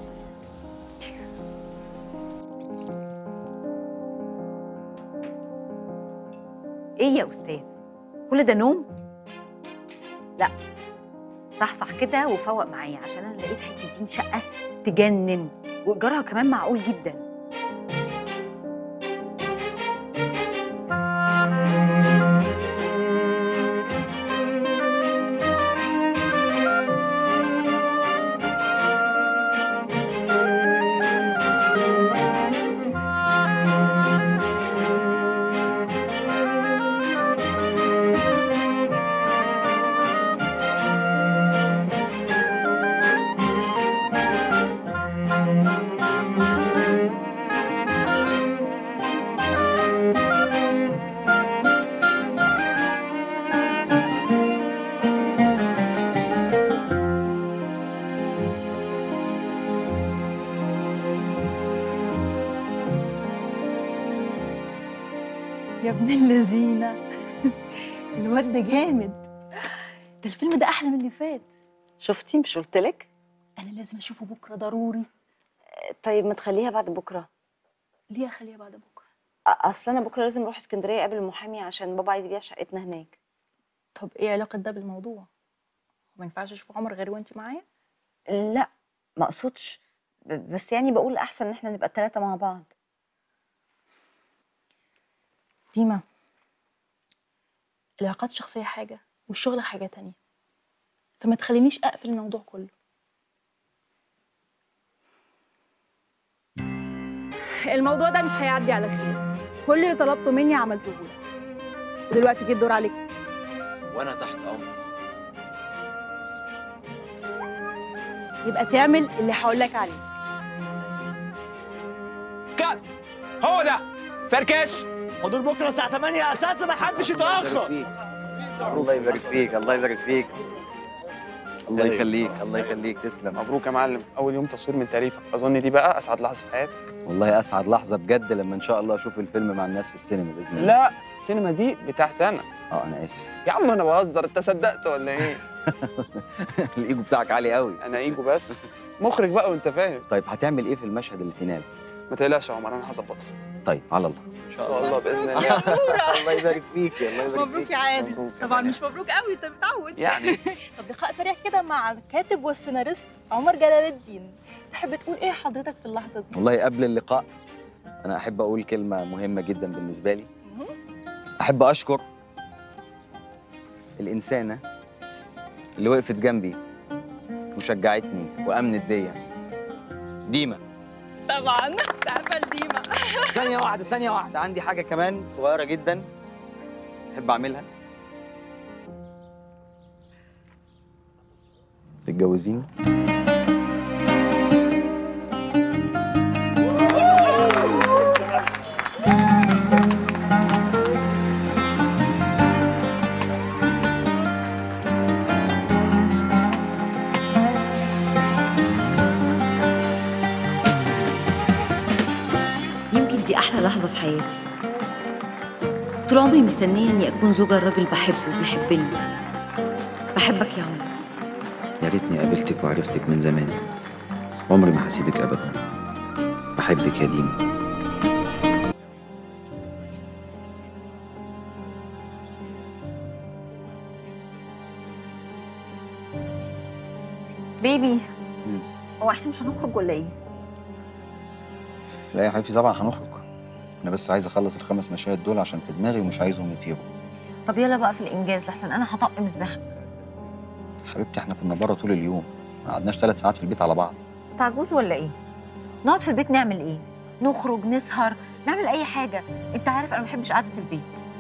ايه يا استاذ كل ده نوم لا صحصح كده وفوق معايا عشان انا لقيت حتتين شقه تجنن وايجارها كمان معقول جدا يا ابن اللذينه الواد ده جامد ده الفيلم ده احلى من اللي فات شفتي مش قلت لك انا لازم اشوفه بكره ضروري طيب ما تخليها بعد بكره ليه اخليها بعد بكره أ- اصل انا بكره لازم اروح اسكندريه اقابل المحامي عشان بابا عايز يبيع شقتنا هناك طب ايه علاقه ده بالموضوع ما ينفعش اشوف عمر غير وانت معايا لا ما اقصدش ب- بس يعني بقول احسن ان احنا نبقى الثلاثه مع بعض ديما العلاقات الشخصيه حاجه والشغل حاجه تانية فما تخلينيش اقفل الموضوع كله الموضوع ده مش هيعدي على خير كل اللي طلبته مني عملته لك ودلوقتي جه الدور عليك وانا تحت امرك يبقى تعمل اللي هقول لك عليه كات هو ده فركش حضور بكره الساعه 8 يا اساتذه ما حدش يتاخر الله يبارك فيك الله يبارك فيك الله يخليك الله يخليك تسلم مبروك يا معلم اول يوم تصوير من تاريخك اظن دي بقى اسعد لحظه في حياتك والله اسعد لحظه بجد لما ان شاء الله اشوف الفيلم مع الناس في السينما باذن الله لا السينما دي بتاعتي انا اه انا اسف يا عم انا بهزر انت صدقت ولا ايه الايجو بتاعك عالي قوي انا ايجو بس مخرج بقى وانت فاهم طيب هتعمل ايه في المشهد اللي فينال ما تقلقش يا عمر انا هظبطها طيب على الله ان شاء الله باذن الله الله يبارك فيك الله يبارك مبروك يا عادل مبروك يا طبعا فنان. مش مبروك قوي انت متعود يعني طب لقاء سريع كده مع الكاتب والسيناريست عمر جلال الدين تحب تقول ايه حضرتك في اللحظه دي والله قبل اللقاء انا احب اقول كلمه مهمه جدا بالنسبه لي احب اشكر الانسانه اللي وقفت جنبي وشجعتني وامنت بيا ديما طبعا سقفه لديما ثانيه واحده ثانيه واحده عندي حاجه كمان صغيره جدا احب اعملها تتجوزيني يمكن دي احلى لحظه في حياتي طول عمري مستنيه اني اكون زوجة الراجل بحبه وبيحبني بحبك يا عمر يا ريتني قابلتك وعرفتك من زمان عمري ما هسيبك ابدا بحبك يا ديما بيبي هو احنا مش هنخرج ولا ايه؟ لا يا حبيبتي طبعا هنخرج انا بس عايز اخلص الخمس مشاهد دول عشان في دماغي ومش عايزهم يطيروا طب يلا بقى في الانجاز لحسن انا هطقم الزحمه حبيبتي احنا كنا بره طول اليوم ما قعدناش ثلاث ساعات في البيت على بعض انت عجوز ولا ايه؟ نقعد في البيت نعمل ايه نخرج نسهر نعمل اي حاجه انت عارف انا ما بحبش قعده البيت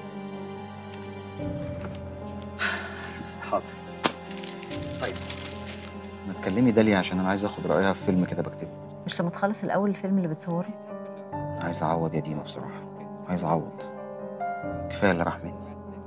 حاضر طيب ما تكلمي داليا عشان انا عايز اخد رايها في فيلم كده بكتبه مش لما تخلص الاول الفيلم اللي بتصوره عايز اعوض يا ديما بصراحه عايز اعوض كفايه اللي راح مني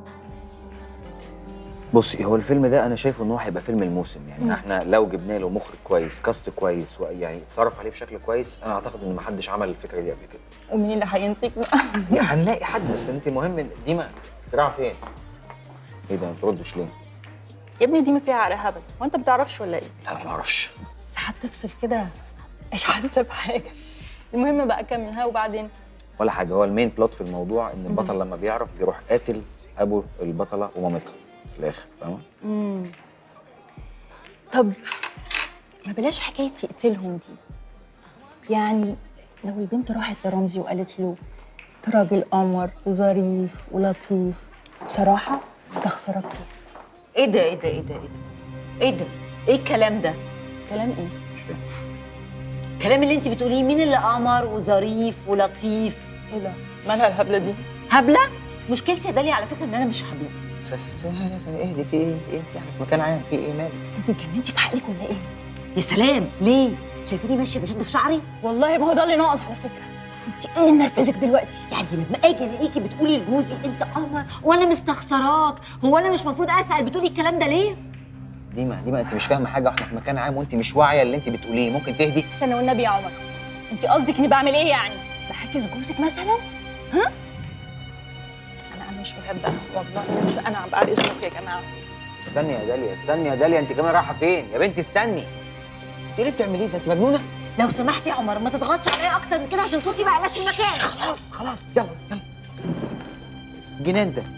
بصي هو الفيلم ده انا شايفه ان هو هيبقى فيلم الموسم يعني مم. احنا لو جبنا له مخرج كويس كاست كويس ويعني اتصرف عليه بشكل كويس انا اعتقد ان محدش عمل الفكره دي قبل كده ومين اللي هينتج بقى يعني هنلاقي حد بس انت مهم إن- ديما رايحه فين؟ ايه ده ما بتردش ليه؟ يا ابني دي ما فيها عرق هبل وانت بتعرفش ولا ايه لا ما اعرفش ساعات تفصل كده مش حاسه بحاجه المهم بقى كملها وبعدين ولا حاجه هو المين بلوت في الموضوع ان البطل لما بيعرف بيروح قاتل ابو البطله ومامتها في الاخر فاهمه؟ مم. طب ما بلاش حكايه تقتلهم دي يعني لو البنت راحت لرمزي وقالت له انت راجل قمر وظريف ولطيف بصراحه استخسرك فيه ايه ده ايه ده ايه ده ايه ده ايه ده ايه الكلام ده كلام ايه مش فاهم الكلام اللي انت بتقوليه مين اللي قمر وظريف ولطيف ايه ده مالها الهبله دي هبله مشكلتي يا داليا على فكره ان انا مش هبله اهدي في ايه؟ ايه في في مكان عام في ايه مالك؟ انت اتجننتي في عقلك ولا ايه يا سلام ليه شايفيني ماشيه بشد في شعري والله ما هو ده اللي ناقص على فكره انت ايه اللي منرفزك دلوقتي يعني لما اجي الاقيكي بتقولي لجوزي انت قمر وانا مستخسراك هو انا مش المفروض اسال بتقولي الكلام ده ليه ديما ديما انت مش فاهمه حاجه واحنا في مكان عام وانت مش واعيه اللي انت بتقوليه ممكن تهدي استنى والنبي يا عمر انت قصدك اني بعمل ايه يعني بحاكس جوزك مثلا ها انا انا مش مصدقه والله انا مش انا بعد اذنك يا جماعه استني يا داليا استني يا داليا انت كمان رايحه فين؟ يا بنتي استني انت ايه اللي بتعمليه ده؟ انت مجنونه؟ لو سمحت يا عمر ما تضغطش عليا اكتر من كده عشان صوتي ما يعلاش في المكان خلاص خلاص يلا يلا جنان ده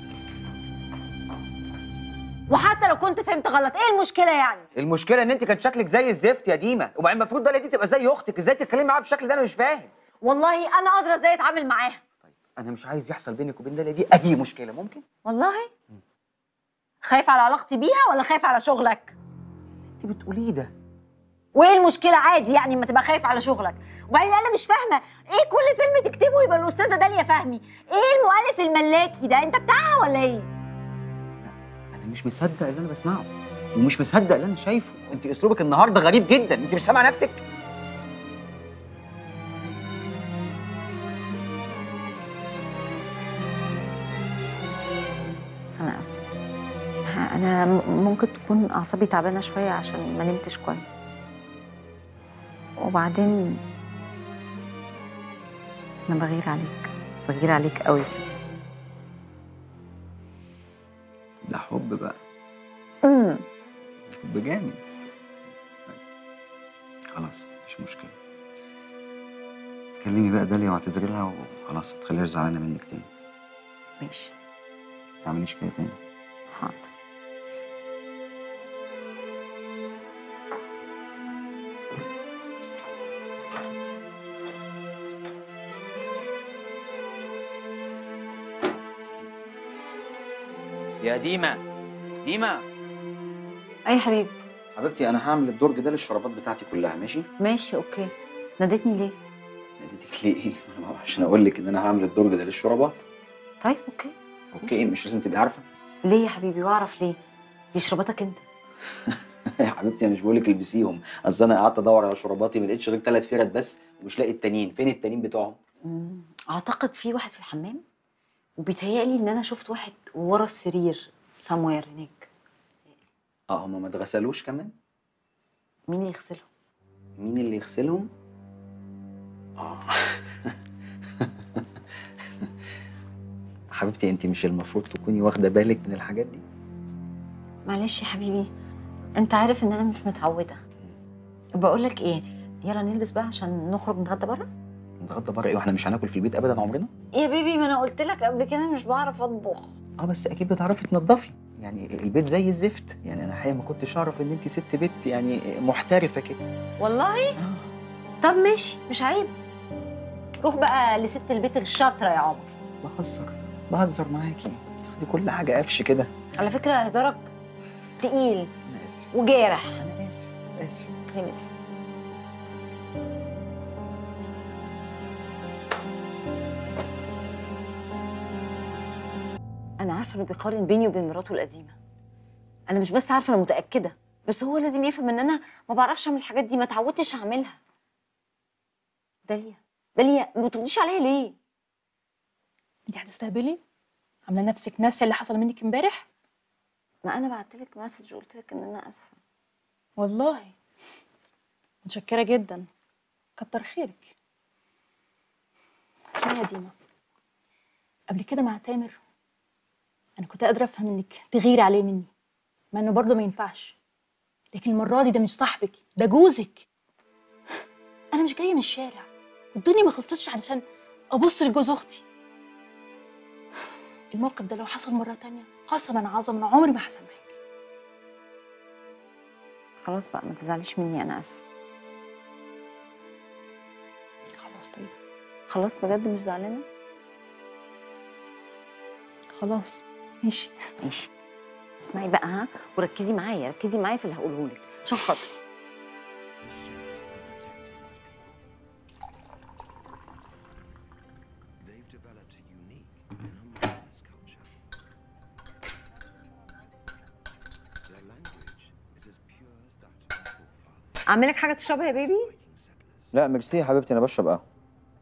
وحتى لو كنت فهمت غلط ايه المشكله يعني المشكله ان انت كان شكلك زي الزفت يا ديما وبعدين المفروض داليا دي تبقى زي اختك ازاي تتكلمي معاها بالشكل ده انا مش فاهم والله انا قادره ازاي اتعامل معاها انا مش عايز يحصل بينك وبين داليا دي اي مشكله ممكن والله خايف على علاقتي بيها ولا خايف على شغلك انت بتقوليه ده وايه المشكله عادي يعني ما تبقى خايف على شغلك وبعدين انا مش فاهمه ايه كل فيلم تكتبه يبقى الاستاذه داليا فهمي ايه المؤلف الملاكي ده انت بتاعها ولا ايه انا مش مصدق اللي انا بسمعه ومش مصدق اللي انا شايفه انت اسلوبك النهارده غريب جدا انت مش سامعه نفسك انا اسفه ها، انا م- ممكن تكون اعصابي تعبانه شويه عشان ما نمتش كويس وبعدين انا بغير عليك بغير عليك قوي كده ده حب بقى امم حب جامد طيب. خلاص مفيش مشكله كلمي بقى داليا واعتذري لها وخلاص ما تخليهاش زعلانه منك تاني ماشي ما تعمليش كده تاني حاضر يا ديما ديما اي حبيبي حبيبتي انا هعمل الدرج ده للشرابات بتاعتي كلها ماشي ماشي اوكي ناديتني ليه ناديتك ليه ايه أنا ما- عشان اقول لك ان انا هعمل الدرج ده للشرابات طيب اوكي اوكي مش لازم تبقي عارفه ليه يا حبيبي واعرف ليه دي شرباتك انت يا حبيبتي انا مش بقول لك البسيهم اصل انا قعدت ادور على شراباتي ما لقيتش غير ثلاث فرد بس ومش لاقي التانيين فين التانيين بتوعهم مم. اعتقد في واحد في الحمام وبيتهيألي ان انا شفت واحد ورا السرير سموير هناك اه هم ما اتغسلوش كمان مين اللي يغسلهم مين اللي يغسلهم اه حبيبتي انت مش المفروض تكوني واخده بالك من الحاجات دي معلش يا حبيبي انت عارف ان انا مش متعوده بقول لك ايه يلا نلبس بقى عشان نخرج نتغدى بره نتغدى بره ايه واحنا مش هناكل في البيت ابدا عمرنا يا بيبي ما انا قلت لك قبل كده مش بعرف اطبخ اه بس اكيد بتعرفي تنضفي يعني البيت زي الزفت يعني انا الحقيقه ما كنتش اعرف ان انت ست بيت يعني محترفه كده والله طب ماشي مش عيب روح بقى لست البيت الشاطره يا عمر بهزر بهزر معاكي تاخدي كل حاجه قفش كده على فكره هزارك تقيل انا اسف وجارح انا اسف اسف يا نفسي عارفه انه بيقارن بيني وبين مراته القديمه انا مش بس عارفه انا متاكده بس هو لازم يفهم ان انا ما بعرفش اعمل الحاجات دي ما اتعودتش اعملها داليا داليا ما بترديش عليا ليه انت هتستهبلي عامله نفسك ناسيه اللي حصل منك امبارح ما انا بعت لك مسج وقلت لك ان انا اسفه والله متشكره جدا كتر خيرك اسمعي يا ديما قبل كده مع تامر انا كنت قادره افهم انك تغيري عليه مني مع انه برضه ما ينفعش لكن المره دي ده مش صاحبك ده جوزك انا مش جايه من الشارع الدنيا ما خلصتش علشان ابص لجوز اختي الموقف ده لو حصل مره تانية قسما عظما عمري ما هسامحك خلاص بقى ما تزعليش مني انا اسفه خلاص طيب خلاص بجد مش زعلانه خلاص ماشي ماشي اسمعي بقى ها وركزي معايا ركزي معايا في اللي هقوله لك عشان خاطري اعمل لك حاجه تشربها يا بيبي لا ميرسي يا حبيبتي انا بشرب قهوه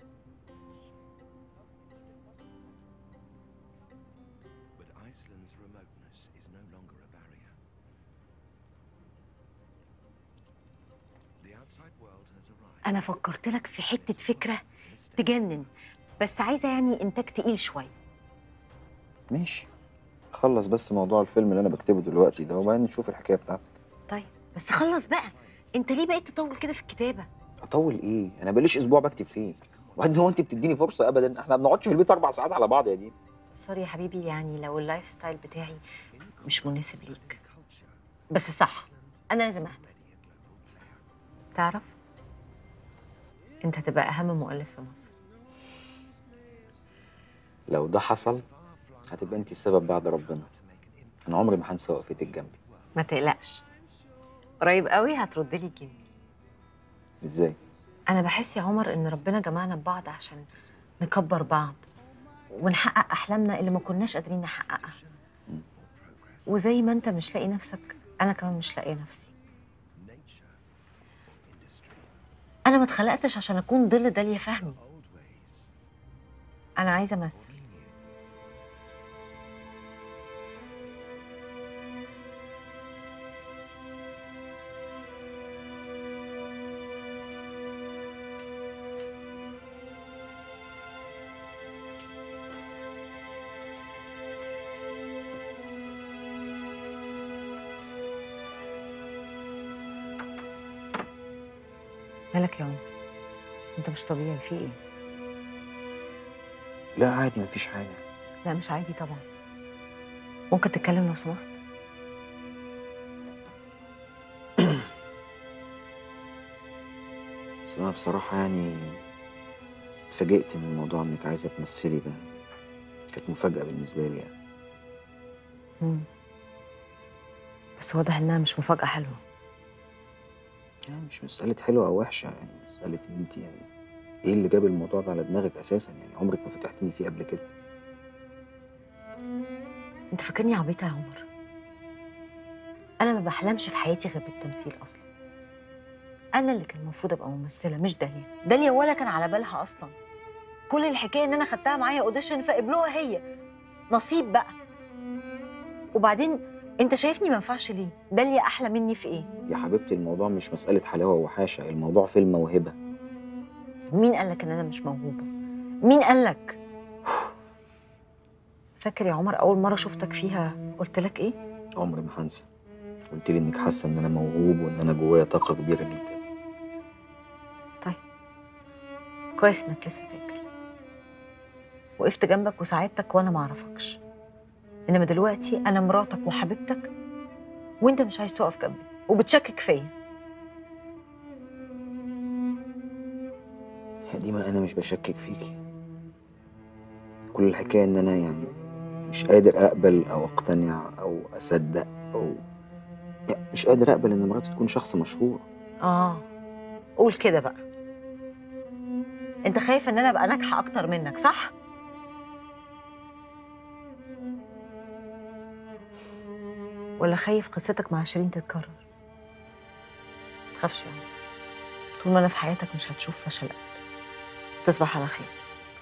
انا فكرت لك في حته فكره تجنن بس عايزه يعني انتاج تقيل شويه ماشي خلص بس موضوع الفيلم اللي انا بكتبه دلوقتي ده وبعدين نشوف الحكايه بتاعتك طيب بس خلص بقى انت ليه بقيت تطول كده في الكتابه اطول ايه انا بقاليش اسبوع بكتب فيه وبعدين هو انت بتديني فرصه ابدا احنا ما بنقعدش في البيت اربع ساعات على بعض يا دي سوري يا حبيبي يعني لو اللايف ستايل بتاعي مش مناسب ليك بس صح انا لازم اهدى تعرف انت هتبقى اهم مؤلف في مصر لو ده حصل هتبقى انت السبب بعد ربنا انا عمري ما هنسى وقفتك جنبي ما تقلقش قريب قوي هترد لي جيبي ازاي انا بحس يا عمر ان ربنا جمعنا ببعض عشان نكبر بعض ونحقق احلامنا اللي ما كناش قادرين نحققها وزي ما انت مش لاقي نفسك انا كمان مش لاقيه نفسي انا ما اتخلقتش عشان اكون ظل داليا فهمي انا عايزه امثل مالك يا عمر انت مش طبيعي في ايه لا عادي مفيش حاجه لا مش عادي طبعا ممكن تتكلم لو سمحت بس انا بصراحه يعني اتفاجئت من موضوع انك عايزه تمثلي ده كانت مفاجاه بالنسبه لي يعني مم. بس واضح انها مش مفاجاه حلوه يعني مش مساله حلوه او وحشه يعني مساله ان انت يعني ايه اللي جاب الموضوع ده على دماغك اساسا يعني عمرك ما فتحتني فيه قبل كده انت فاكرني عبيطه يا عمر انا ما بحلمش في حياتي غير بالتمثيل اصلا انا اللي كان المفروض ابقى ممثله مش داليا داليا ولا كان على بالها اصلا كل الحكايه ان انا خدتها معايا اوديشن فقبلوها هي نصيب بقى وبعدين انت شايفني ما ينفعش ليه داليا احلى مني في ايه يا حبيبتي الموضوع مش مساله حلاوه وحاشه الموضوع في الموهبه مين قالك ان انا مش موهوبه مين قالك فاكر يا عمر اول مره شفتك فيها قلت لك ايه عمري ما هنسى قلت لي انك حاسه ان انا موهوب وان انا جوايا طاقه كبيره جدا كويس انك لسه فاكر وقفت جنبك وساعدتك وانا ما اعرفكش انما دلوقتي انا مراتك وحبيبتك وانت مش عايز تقف جنبي وبتشكك فيا يا ديما انا مش بشكك فيكي كل الحكايه ان انا يعني مش قادر اقبل او اقتنع او اصدق او يعني مش قادر اقبل ان مراتي تكون شخص مشهور اه قول كده بقى انت خايف ان انا ابقى ناجحه اكتر منك صح ولا خايف قصتك مع شيرين تتكرر تخافش يعني طول ما انا في حياتك مش هتشوف فشل ابدا تصبح على خير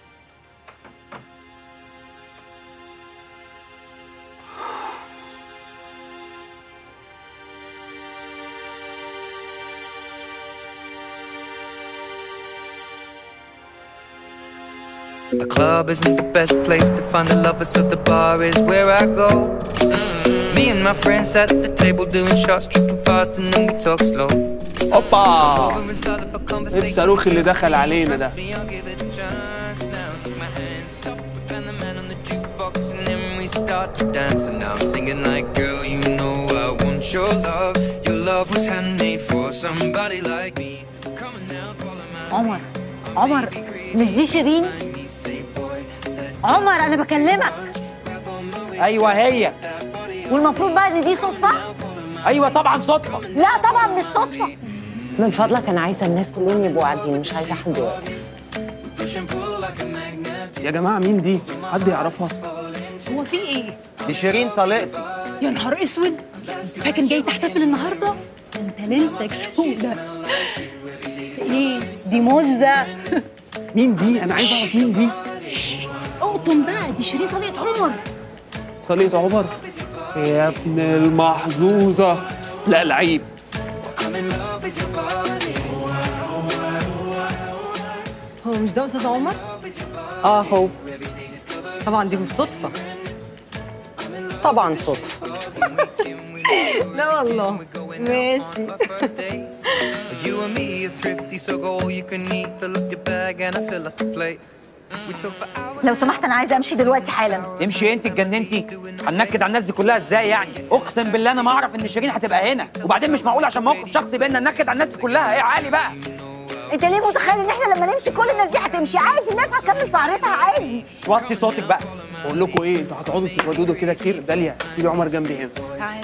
The club isn't the best place to find the lovers, so the bar is where I go. Me and my friends at the table doing shots, tripping fast, and then we talk slow. اوبا ايه الصاروخ اللي دخل علينا ده Box and then we start to dance, and I'm singing like, girl, you know I want your love. Your love was handmade for somebody like me. Come on now, follow my عمر عمر مش دي شيرين عمر انا بكلمك ايوه هي والمفروض بقى ان دي صدفه ايوه طبعا صدفه لا طبعا مش صدفه من فضلك انا عايزه الناس كلهم يبقوا قاعدين مش عايزه حد واقف يا جماعه مين دي حد يعرفها هو في ايه؟ دي شيرين طليقتي يا نهار اسود فاكر جاي تحتفل النهارده؟ انت ليلتك سودة ايه؟ دي موزة مين دي انا عايز اعرف مين دي اقطم بقى دي شيرين طليقة عمر طليقة عمر يا ابن المحظوظه لا لعيب هو مش ده استاذ عمر؟ اه هو طبعا دي مش صدفه طبعا صدفه لا والله ماشي You and me are thrifty, so go all you can eat. Fill up your bag and I fill up the plate. We talk for hours. لو سمحت انا عايزه امشي دلوقتي حالا امشي انت اتجننتي هننكد على الناس دي كلها ازاي يعني اقسم بالله انا ما اعرف ان شيرين هتبقى هنا وبعدين مش معقول عشان موقف شخصي بينا ننكد على الناس دي كلها ايه عالي بقى انت ليه متخيل ان احنا لما نمشي كل الناس دي هتمشي عادي الناس هتكمل سهرتها عادي وطي صوتك بقى بقول لكم ايه انتوا هتقعدوا تتوددوا كده كتير داليا سيبي عمر جنبي هنا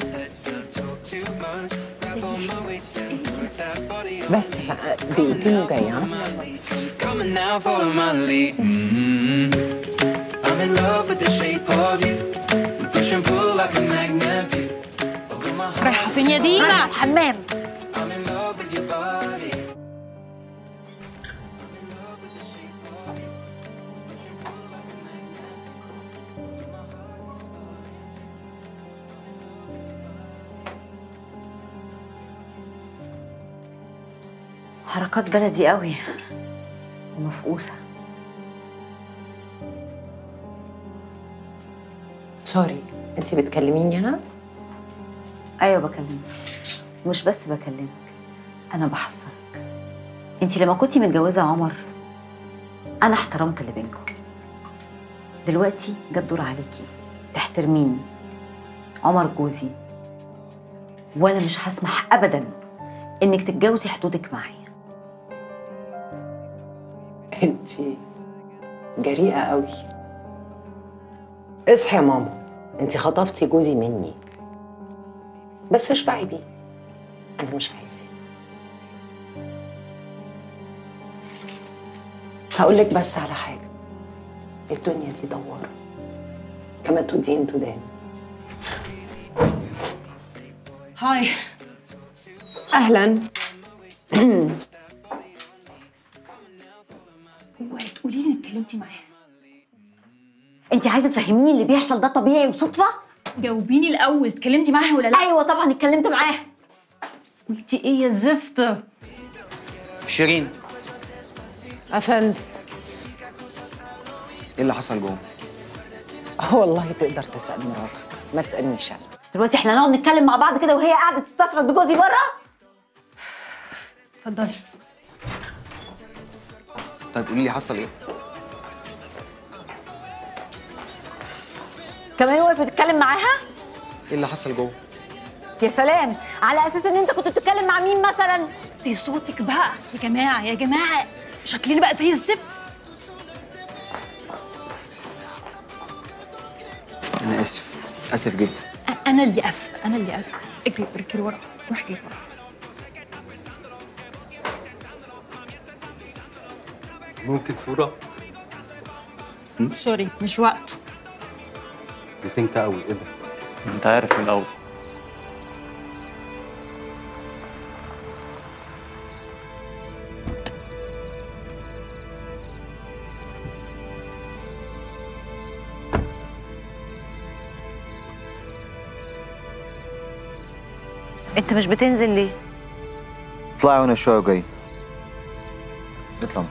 بس بقى دقيقتين وجايه ها Come on now, follow my lead. Mhm. I'm in love with the shape of you. We push and pull like a magnet do. Although my heart رايحة فين يا ديما؟ الحمام I'm in love with your body. حركات بلدي قوي ومفقوسه سوري انت بتكلميني انا ايوه بكلمك مش بس بكلمك انا بحذرك انت لما كنتي متجوزه عمر انا احترمت اللي بينكم دلوقتي جه الدور عليكي تحترميني عمر جوزي وانا مش هسمح ابدا انك تتجاوزي حدودك معايا انت جريئه قوي اصحي يا ماما انت خطفتي جوزي مني بس اشبعي بيه انا مش عايزاه هقول لك بس على حاجه الدنيا دي دواره كما تدين تدان هاي اهلا اوعي تقولي لي اتكلمتي معاها انت عايزه تفهميني اللي بيحصل ده طبيعي وصدفه جاوبيني الاول اتكلمتي معاها ولا لا؟ ايوه طبعا اتكلمت معاها قلتي ايه يا زفت؟ شيرين افندم ايه اللي حصل جوه والله تقدر تسال مراتك ما تسالنيش انا دلوقتي احنا نقعد نتكلم مع بعض كده وهي قاعده تستفرد بجوزي بره اتفضلي طيب قولي لي حصل ايه كمان واقف تتكلم معاها ايه اللي حصل جوه يا سلام على اساس ان انت كنت بتتكلم مع مين مثلا دي صوتك بقى يا جماعه يا جماعه شكلنا بقى زي الزفت انا اسف اسف جدا أ- انا اللي اسفه انا اللي اسفه اجري اجري ورا روح اجري ورا ممكن صورة؟ سوري مش وقته بتنكى قوي ايه ده؟ انت عارف من الاول انت مش بتنزل ليه اطلعي وانا شويه وجاي اطلع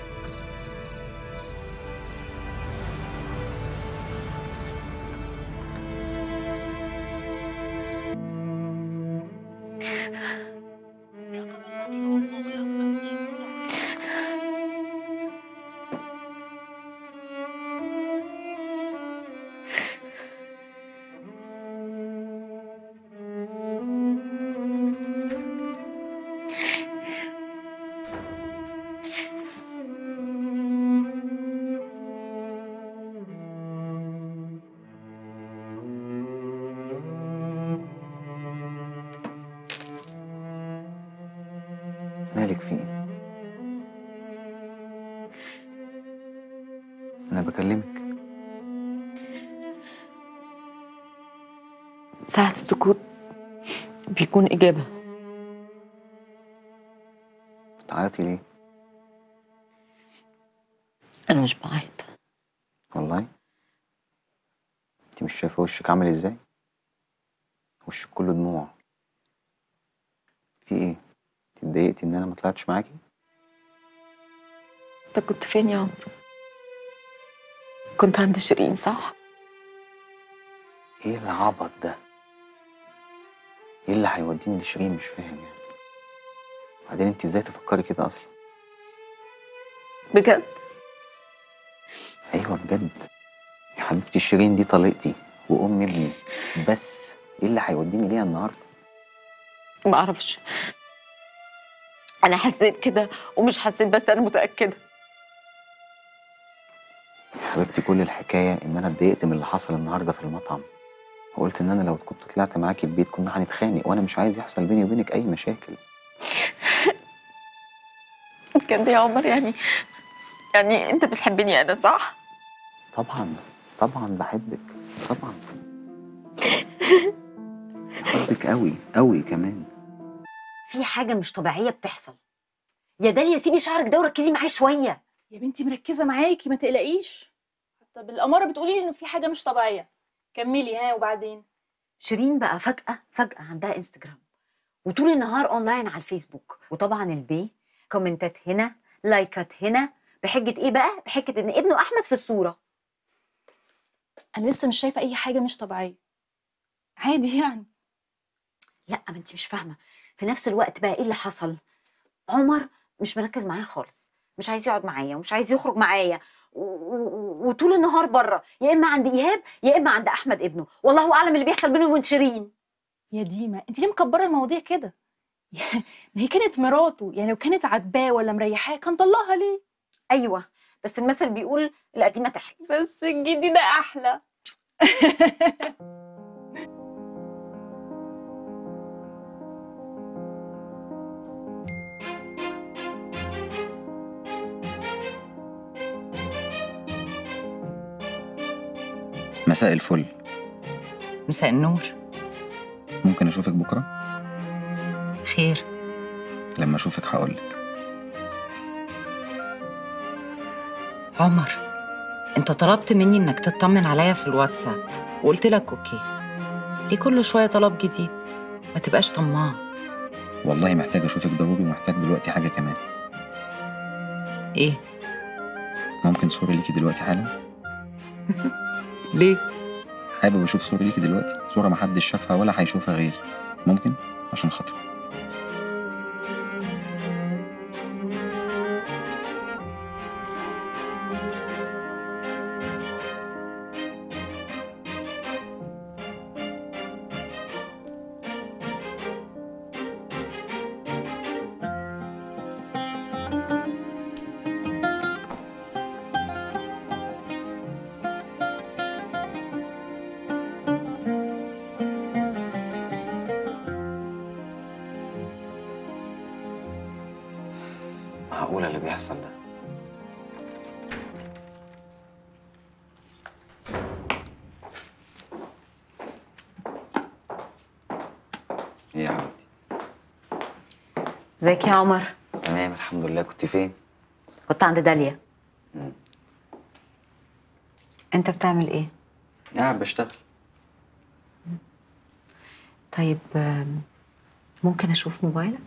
مالك في ايه؟ انا بكلمك ساعة السكوت بيكون إجابة بتعيطي ليه؟ أنا مش بعيط والله انت مش شايفه وشك عامل ازاي؟ وشك كله دموع في ايه؟ انت اتضايقتي ان انا ما طلعتش معاكي؟ أنت كنت فين يا عمرو؟ كنت عند شيرين صح؟ ايه العبط ده؟ ايه اللي هيوديني لشيرين مش فاهم يعني بعدين انت ازاي تفكري كده اصلا؟ بجد؟ ايوه بجد يا حبيبتي شيرين دي طليقتي وام ابني بس ايه اللي هيوديني ليها النهارده؟ ما أعرفش أنا حسيت كده ومش حسيت بس أنا متأكدة يا حبيبتي كل الحكايه ان انا اتضايقت من اللي حصل النهارده في المطعم وقلت ان انا لو كنت طلعت معاكي البيت كنا هنتخانق وانا مش عايز يحصل بيني وبينك اي مشاكل بجد يا عمر يعني يعني أنت بتحبني أنا صح؟ طبعا طبعا بحبك طبعا بحبك قوي قوي كمان في حاجه مش طبيعيه بتحصل يا داليا سيبي شعرك ده وركزي معايا شويه يا بنتي مركزه معاكي ما تقلقيش حتى بالاماره بتقولي لي انه في حاجه مش طبيعيه كملي ها وبعدين شيرين بقى فجاه فجاه عندها انستجرام وطول النهار اونلاين على الفيسبوك وطبعا البي كومنتات هنا لايكات هنا بحجه ايه بقى بحجه ان ابنه احمد في الصوره انا لسه مش شايفه اي حاجه مش طبيعيه عادي يعني لا ما انت مش فاهمه في نفس الوقت بقى ايه اللي حصل عمر مش مركز معايا خالص مش عايز يقعد معايا ومش عايز يخرج معايا و- و- وطول النهار بره يا اما عند ايهاب يا اما عند احمد ابنه والله اعلم اللي بيحصل بينه وبين شيرين يا ديما انت ليه مكبره المواضيع كده ما هي كانت مراته يعني لو كانت عاجباه ولا مريحاه كان طلقها ليه ايوه بس المثل بيقول القديمه تحلى بس الجديده احلى مساء الفل مساء النور ممكن اشوفك بكره خير لما اشوفك هقولك عمر انت طلبت مني انك تطمن عليا في الواتساب وقلت لك اوكي ليه كل شويه طلب جديد ما تبقاش طماع والله محتاج اشوفك ضروري ومحتاج دلوقتي حاجه كمان ايه ممكن صورة ليكي دلوقتي حالا ليه حابب اشوف صورة ليكي دلوقتي صورة محدش شافها ولا هيشوفها غيري ممكن عشان خاطري معقولة اللي بيحصل ده ايه يا حبيبتي ازيك يا عمر تمام الحمد لله كنت فين كنت عند داليا انت بتعمل ايه قاعد بشتغل طيب آم، ممكن اشوف موبايلك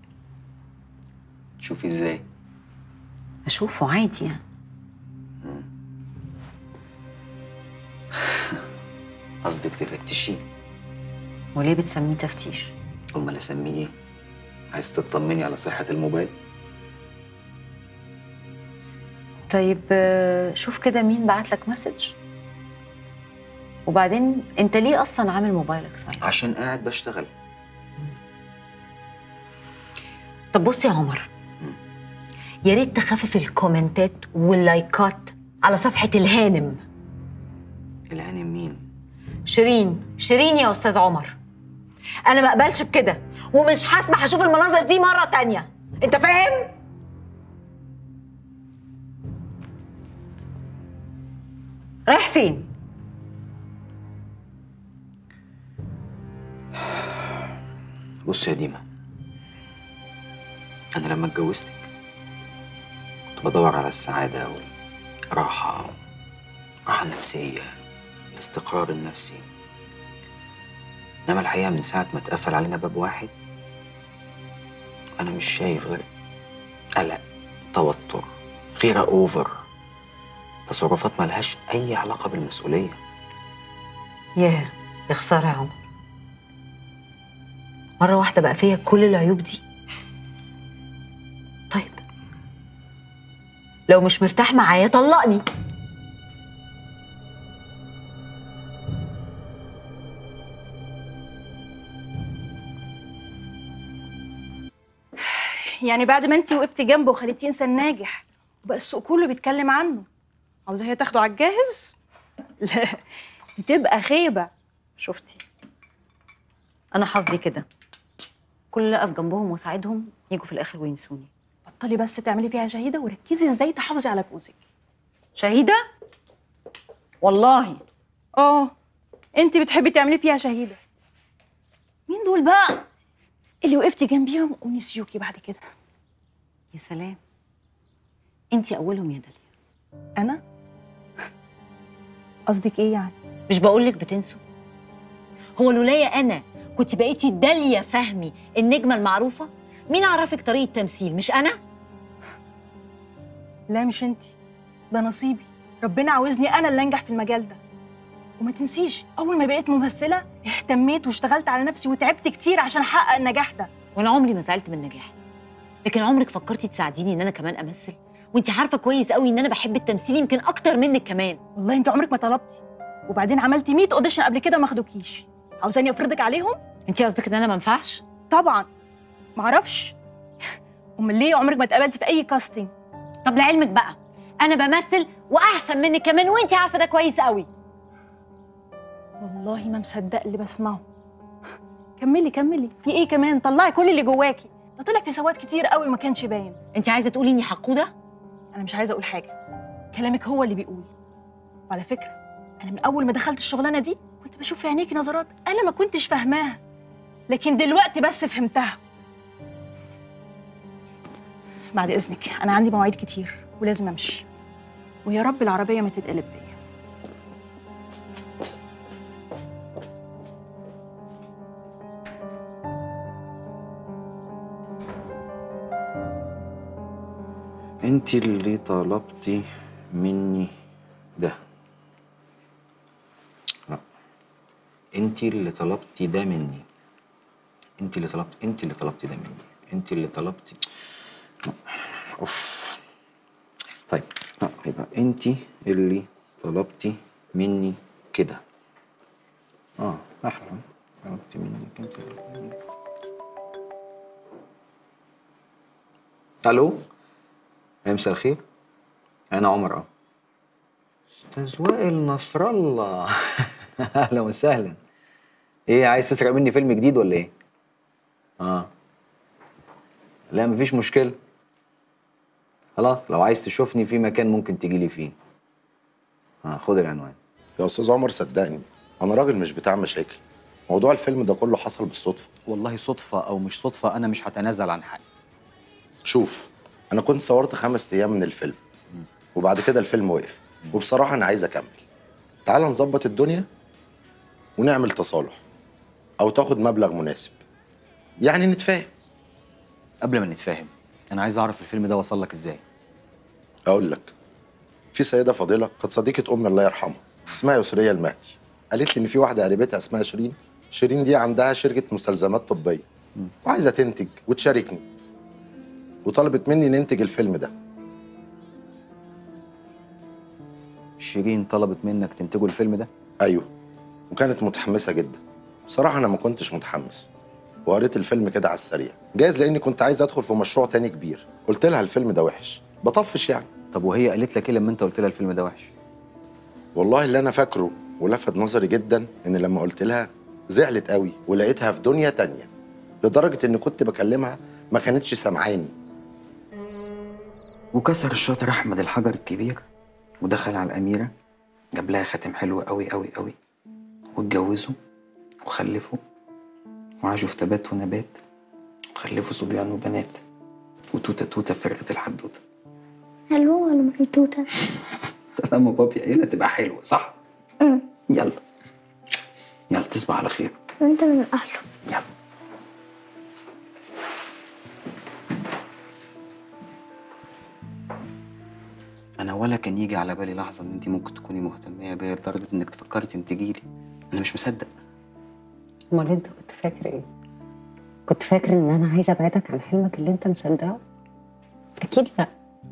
شوفي ازاي اشوفه عادي يعني قصدك تفتشيه وليه بتسميه تفتيش امال اسميه ايه عايز تطمني على صحه الموبايل طيب آه، شوف كده مين بعت لك مسج وبعدين انت ليه اصلا عامل موبايلك صحيح عشان قاعد بشتغل طب بص يا عمر يا ريت تخفف الكومنتات واللايكات على صفحة الهانم الهانم مين شيرين شيرين يا أستاذ عمر أنا ما أقبلش بكده ومش هسمح أشوف المناظر دي مرة تانية أنت فاهم؟ رايح فين؟ بص يا ديما انا لما اتجوزتك كنت بدور على السعاده والراحه راحه نفسيه الاستقرار النفسي انما الحقيقه من ساعه ما اتقفل علينا باب واحد انا مش شايف غير قلق توتر غيره اوفر تصرفات ملهاش اي علاقه بالمسؤوليه ياه يا خسارة يا عمر مرة واحدة بقى فيا كل العيوب دي طيب لو مش مرتاح معايا طلقني يعني بعد ما انت وقفتي جنبه وخليتيه انسان ناجح وبقى السوق كله بيتكلم عنه عاوزاه هي تاخده على الجاهز لا دي تبقى خيبه شفتي أنا حظي كده كل اللي أقف جنبهم وأساعدهم يجوا في الآخر وينسوني بطلي بس تعملي فيها شهيده وركزي ازاي تحافظي على جوزك شهيده والله اه انت بتحبي تعملي فيها شهيده مين دول بقى اللي وقفتي جنبيهم ونسيوكي بعد كده يا سلام انت أولهم يا داليا انا قصدك ايه يعني مش بقولك بتنسوا هو لولايا أنا كنت بقيتي داليا فهمي النجمة المعروفة مين عرفك طريقة تمثيل مش أنا؟ لا مش انت ده نصيبي ربنا عاوزني انا اللي انجح في المجال ده وما تنسيش اول ما بقيت ممثله اهتميت واشتغلت على نفسي وتعبت كتير عشان احقق النجاح ده وانا عمري ما زعلت من نجاحي لكن عمرك فكرتي تساعديني ان انا كمان امثل وانت عارفه كويس قوي ان انا بحب التمثيل يمكن اكتر منك كمان والله انت عمرك ما طلبتي وبعدين عملتي 100 اوديشن قبل كده ما خدوكيش عاوزاني افرضك عليهم انت قصدك ان انا ما ينفعش طبعا معرفش امال ليه عمرك ما اتقابلتي في اي كاستنج طب لعلمك بقى انا بمثل واحسن منك كمان وانت عارفه ده كويس قوي والله ما مصدق اللي بسمعه كملي كملي في ايه كمان طلعي كل اللي جواكي ده طلع في سواد كتير قوي ما كانش باين انت عايزه تقولي اني حقوده انا مش عايزه اقول حاجه كلامك هو اللي بيقول وعلى فكره انا من اول ما دخلت الشغلانه دي كنت بشوف في عينيكي نظرات انا ما كنتش فاهماها لكن دلوقتي بس فهمتها بعد اذنك انا عندي مواعيد كتير ولازم امشي ويا رب العربيه ما تتقلب بيا انت اللي طلبتي مني ده لا انت اللي طلبتي ده مني انت اللي طلبت انت اللي طلبتي ده مني انت اللي طلبتي اوف طيب لا يبقى انت اللي طلبتي مني كده اه احلى طلبتي منك انت اللي- الو يا مساء الخير انا عمر اه استاذ وائل نصر الله اهلا وسهلا ايه عايز تسرق مني فيلم جديد ولا ايه اه لا مفيش مشكله خلاص لو عايز تشوفني في مكان ممكن تجي لي فيه اه خد العنوان يا استاذ عمر صدقني انا راجل مش بتاع مشاكل موضوع الفيلم ده كله حصل بالصدفه والله صدفه او مش صدفه انا مش هتنازل عن حاجه شوف انا كنت صورت خمس ايام من الفيلم وبعد كده الفيلم وقف وبصراحه انا عايز اكمل تعال نظبط الدنيا ونعمل تصالح او تاخد مبلغ مناسب يعني نتفاهم قبل ما نتفاهم انا عايز اعرف الفيلم ده وصل لك ازاي اقول لك في سيده فاضله كانت صديقه امي الله يرحمها اسمها يسريه المهدي قالت لي ان في واحده قريبتها اسمها شيرين شيرين دي عندها شركه مستلزمات طبيه وعايزه تنتج وتشاركني وطلبت مني ننتج الفيلم ده شيرين طلبت منك تنتجوا الفيلم ده ايوه وكانت متحمسه جدا بصراحه انا ما كنتش متحمس وقريت الفيلم كده على السريع جايز لاني كنت عايز ادخل في مشروع تاني كبير قلت لها الفيلم ده وحش بطفش يعني طب وهي قالت لك ايه لما انت قلت لها الفيلم ده وحش والله اللي انا فاكره ولفت نظري جدا ان لما قلت لها زعلت قوي ولقيتها في دنيا تانية لدرجه ان كنت بكلمها ما كانتش سامعاني وكسر الشاطر احمد الحجر الكبير ودخل على الاميره جاب لها خاتم حلو قوي قوي قوي واتجوزوا وخلفوا وعاشوا في تبات ونبات وخلفوا صبيان وبنات وتوته توته فرقت الحدوته حلوة ولا محيطوطة؟ طالما بابي قايلها تبقى حلوه صح؟ أمم يلا يلا تصبح على خير وأنت من أهله يلا انا ولا كان يجي على بالي لحظه ان انت ممكن تكوني مهتميه بيا لدرجه انك تفكري تنتجي لي انا مش مصدق امال انت كنت فاكر ايه كنت فاكر ان انا عايزه ابعدك عن حلمك اللي انت مصدقه اكيد لا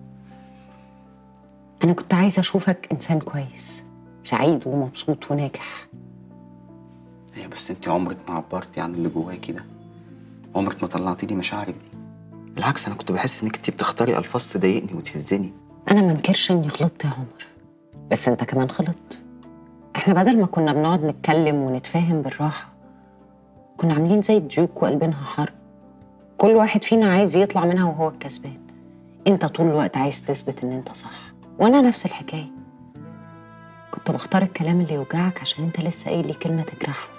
انا كنت عايزه اشوفك انسان كويس سعيد ومبسوط وناجح هي بس انت عمرك ما عبرتي عن اللي جواكي ده عمرك ما طلعتي لي مشاعرك دي بالعكس انا كنت بحس انك انت بتختاري الفاظ تضايقني وتهزني انا ما انكرش اني غلطت يا عمر بس انت كمان غلطت احنا بدل ما كنا بنقعد نتكلم ونتفاهم بالراحه كنا عاملين زي الديوك وقلبينها حرب كل واحد فينا عايز يطلع منها وهو الكسبان انت طول الوقت عايز تثبت ان انت صح وانا نفس الحكايه كنت بختار الكلام اللي يوجعك عشان انت لسه قايل لي كلمه تجرحني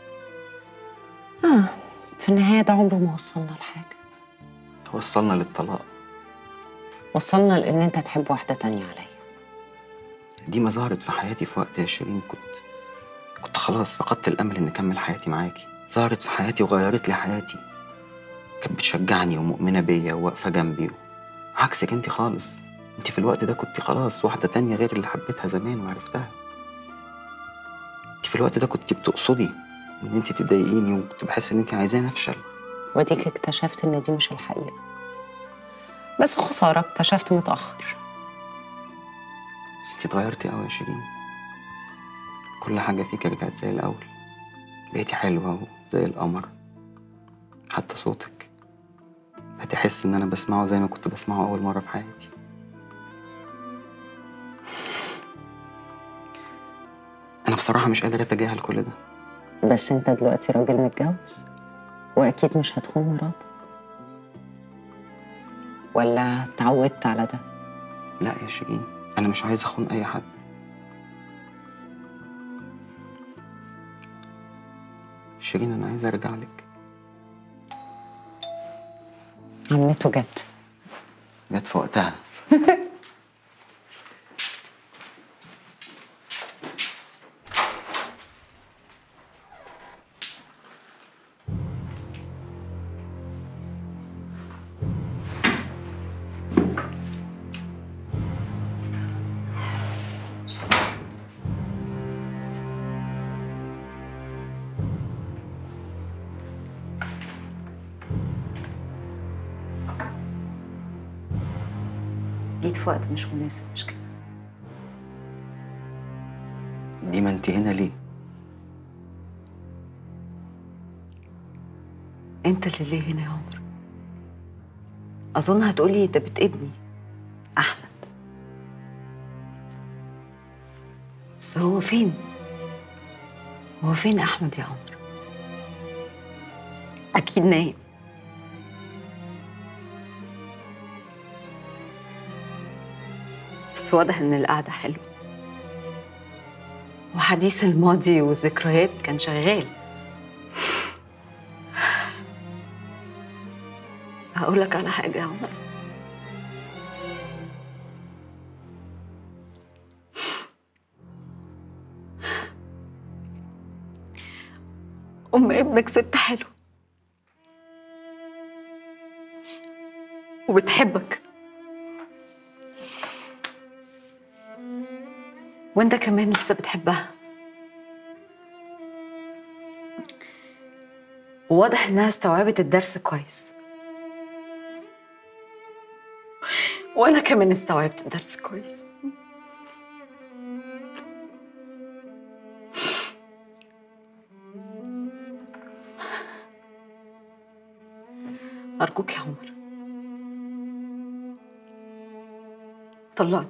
اه في النهايه ده عمره ما وصلنا لحاجه وصلنا للطلاق وصلنا لان انت تحب واحده تانية عليا دي ما ظهرت في حياتي في وقت يا شيرين كنت كنت خلاص فقدت الامل ان اكمل حياتي معاكي ظهرت في حياتي وغيرت لي حياتي كانت بتشجعني ومؤمنه بيا وواقفه جنبي عكسك انت خالص انت في الوقت ده كنت خلاص واحده تانية غير اللي حبيتها زمان وعرفتها انت في الوقت ده كنت بتقصدي ان انت تضايقيني وكنت بحس ان انت عايزاني افشل وديك اكتشفت ان دي مش الحقيقه بس خساره اكتشفت متاخر بس انت اتغيرتي قوي يا شيرين كل حاجه فيك رجعت زي الاول بقيتي حلوه زي القمر حتى صوتك بقيت احس ان انا بسمعه زي ما كنت بسمعه اول مره في حياتي انا بصراحه مش قادر اتجاهل كل ده بس انت دلوقتي راجل متجوز واكيد مش هتخون مراتك ولا اتعودت على ده لا يا شيرين انا مش عايز اخون اي حد شيرين انا عايز ارجع لك عمته جت جت في وقتها جيت في وقت مش مناسب مش كده دي ما انت هنا ليه انت اللي ليه هنا يا عمر اظن هتقولي ده بيت ابني احمد بس هو فين هو فين احمد يا عمر اكيد نايم بس واضح ان القعده حلوه وحديث الماضي والذكريات كان شغال هقول لك على حاجه يا عمر ام ابنك ست حلوه وبتحبك وانت كمان لسه بتحبها وواضح انها استوعبت الدرس كويس وانا كمان استوعبت الدرس كويس أرجوك يا عمر طلقني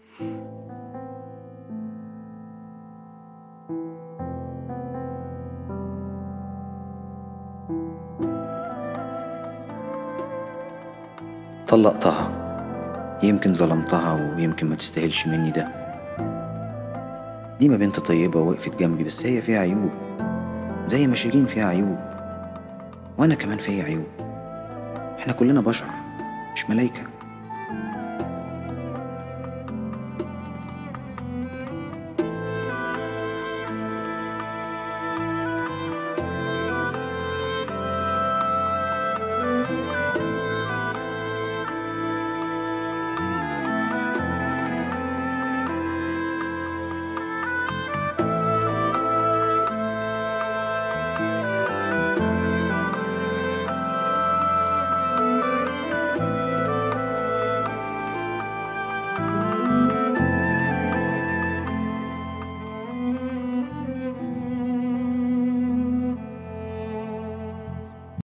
طلقتها يمكن ظلمتها ويمكن ما تستاهلش مني ده ديما بنت طيبة وقفت جنبي بس هي فيها عيوب زي ما شيرين فيها عيوب وأنا كمان فيا عيوب احنا كلنا بشر مش ملايكة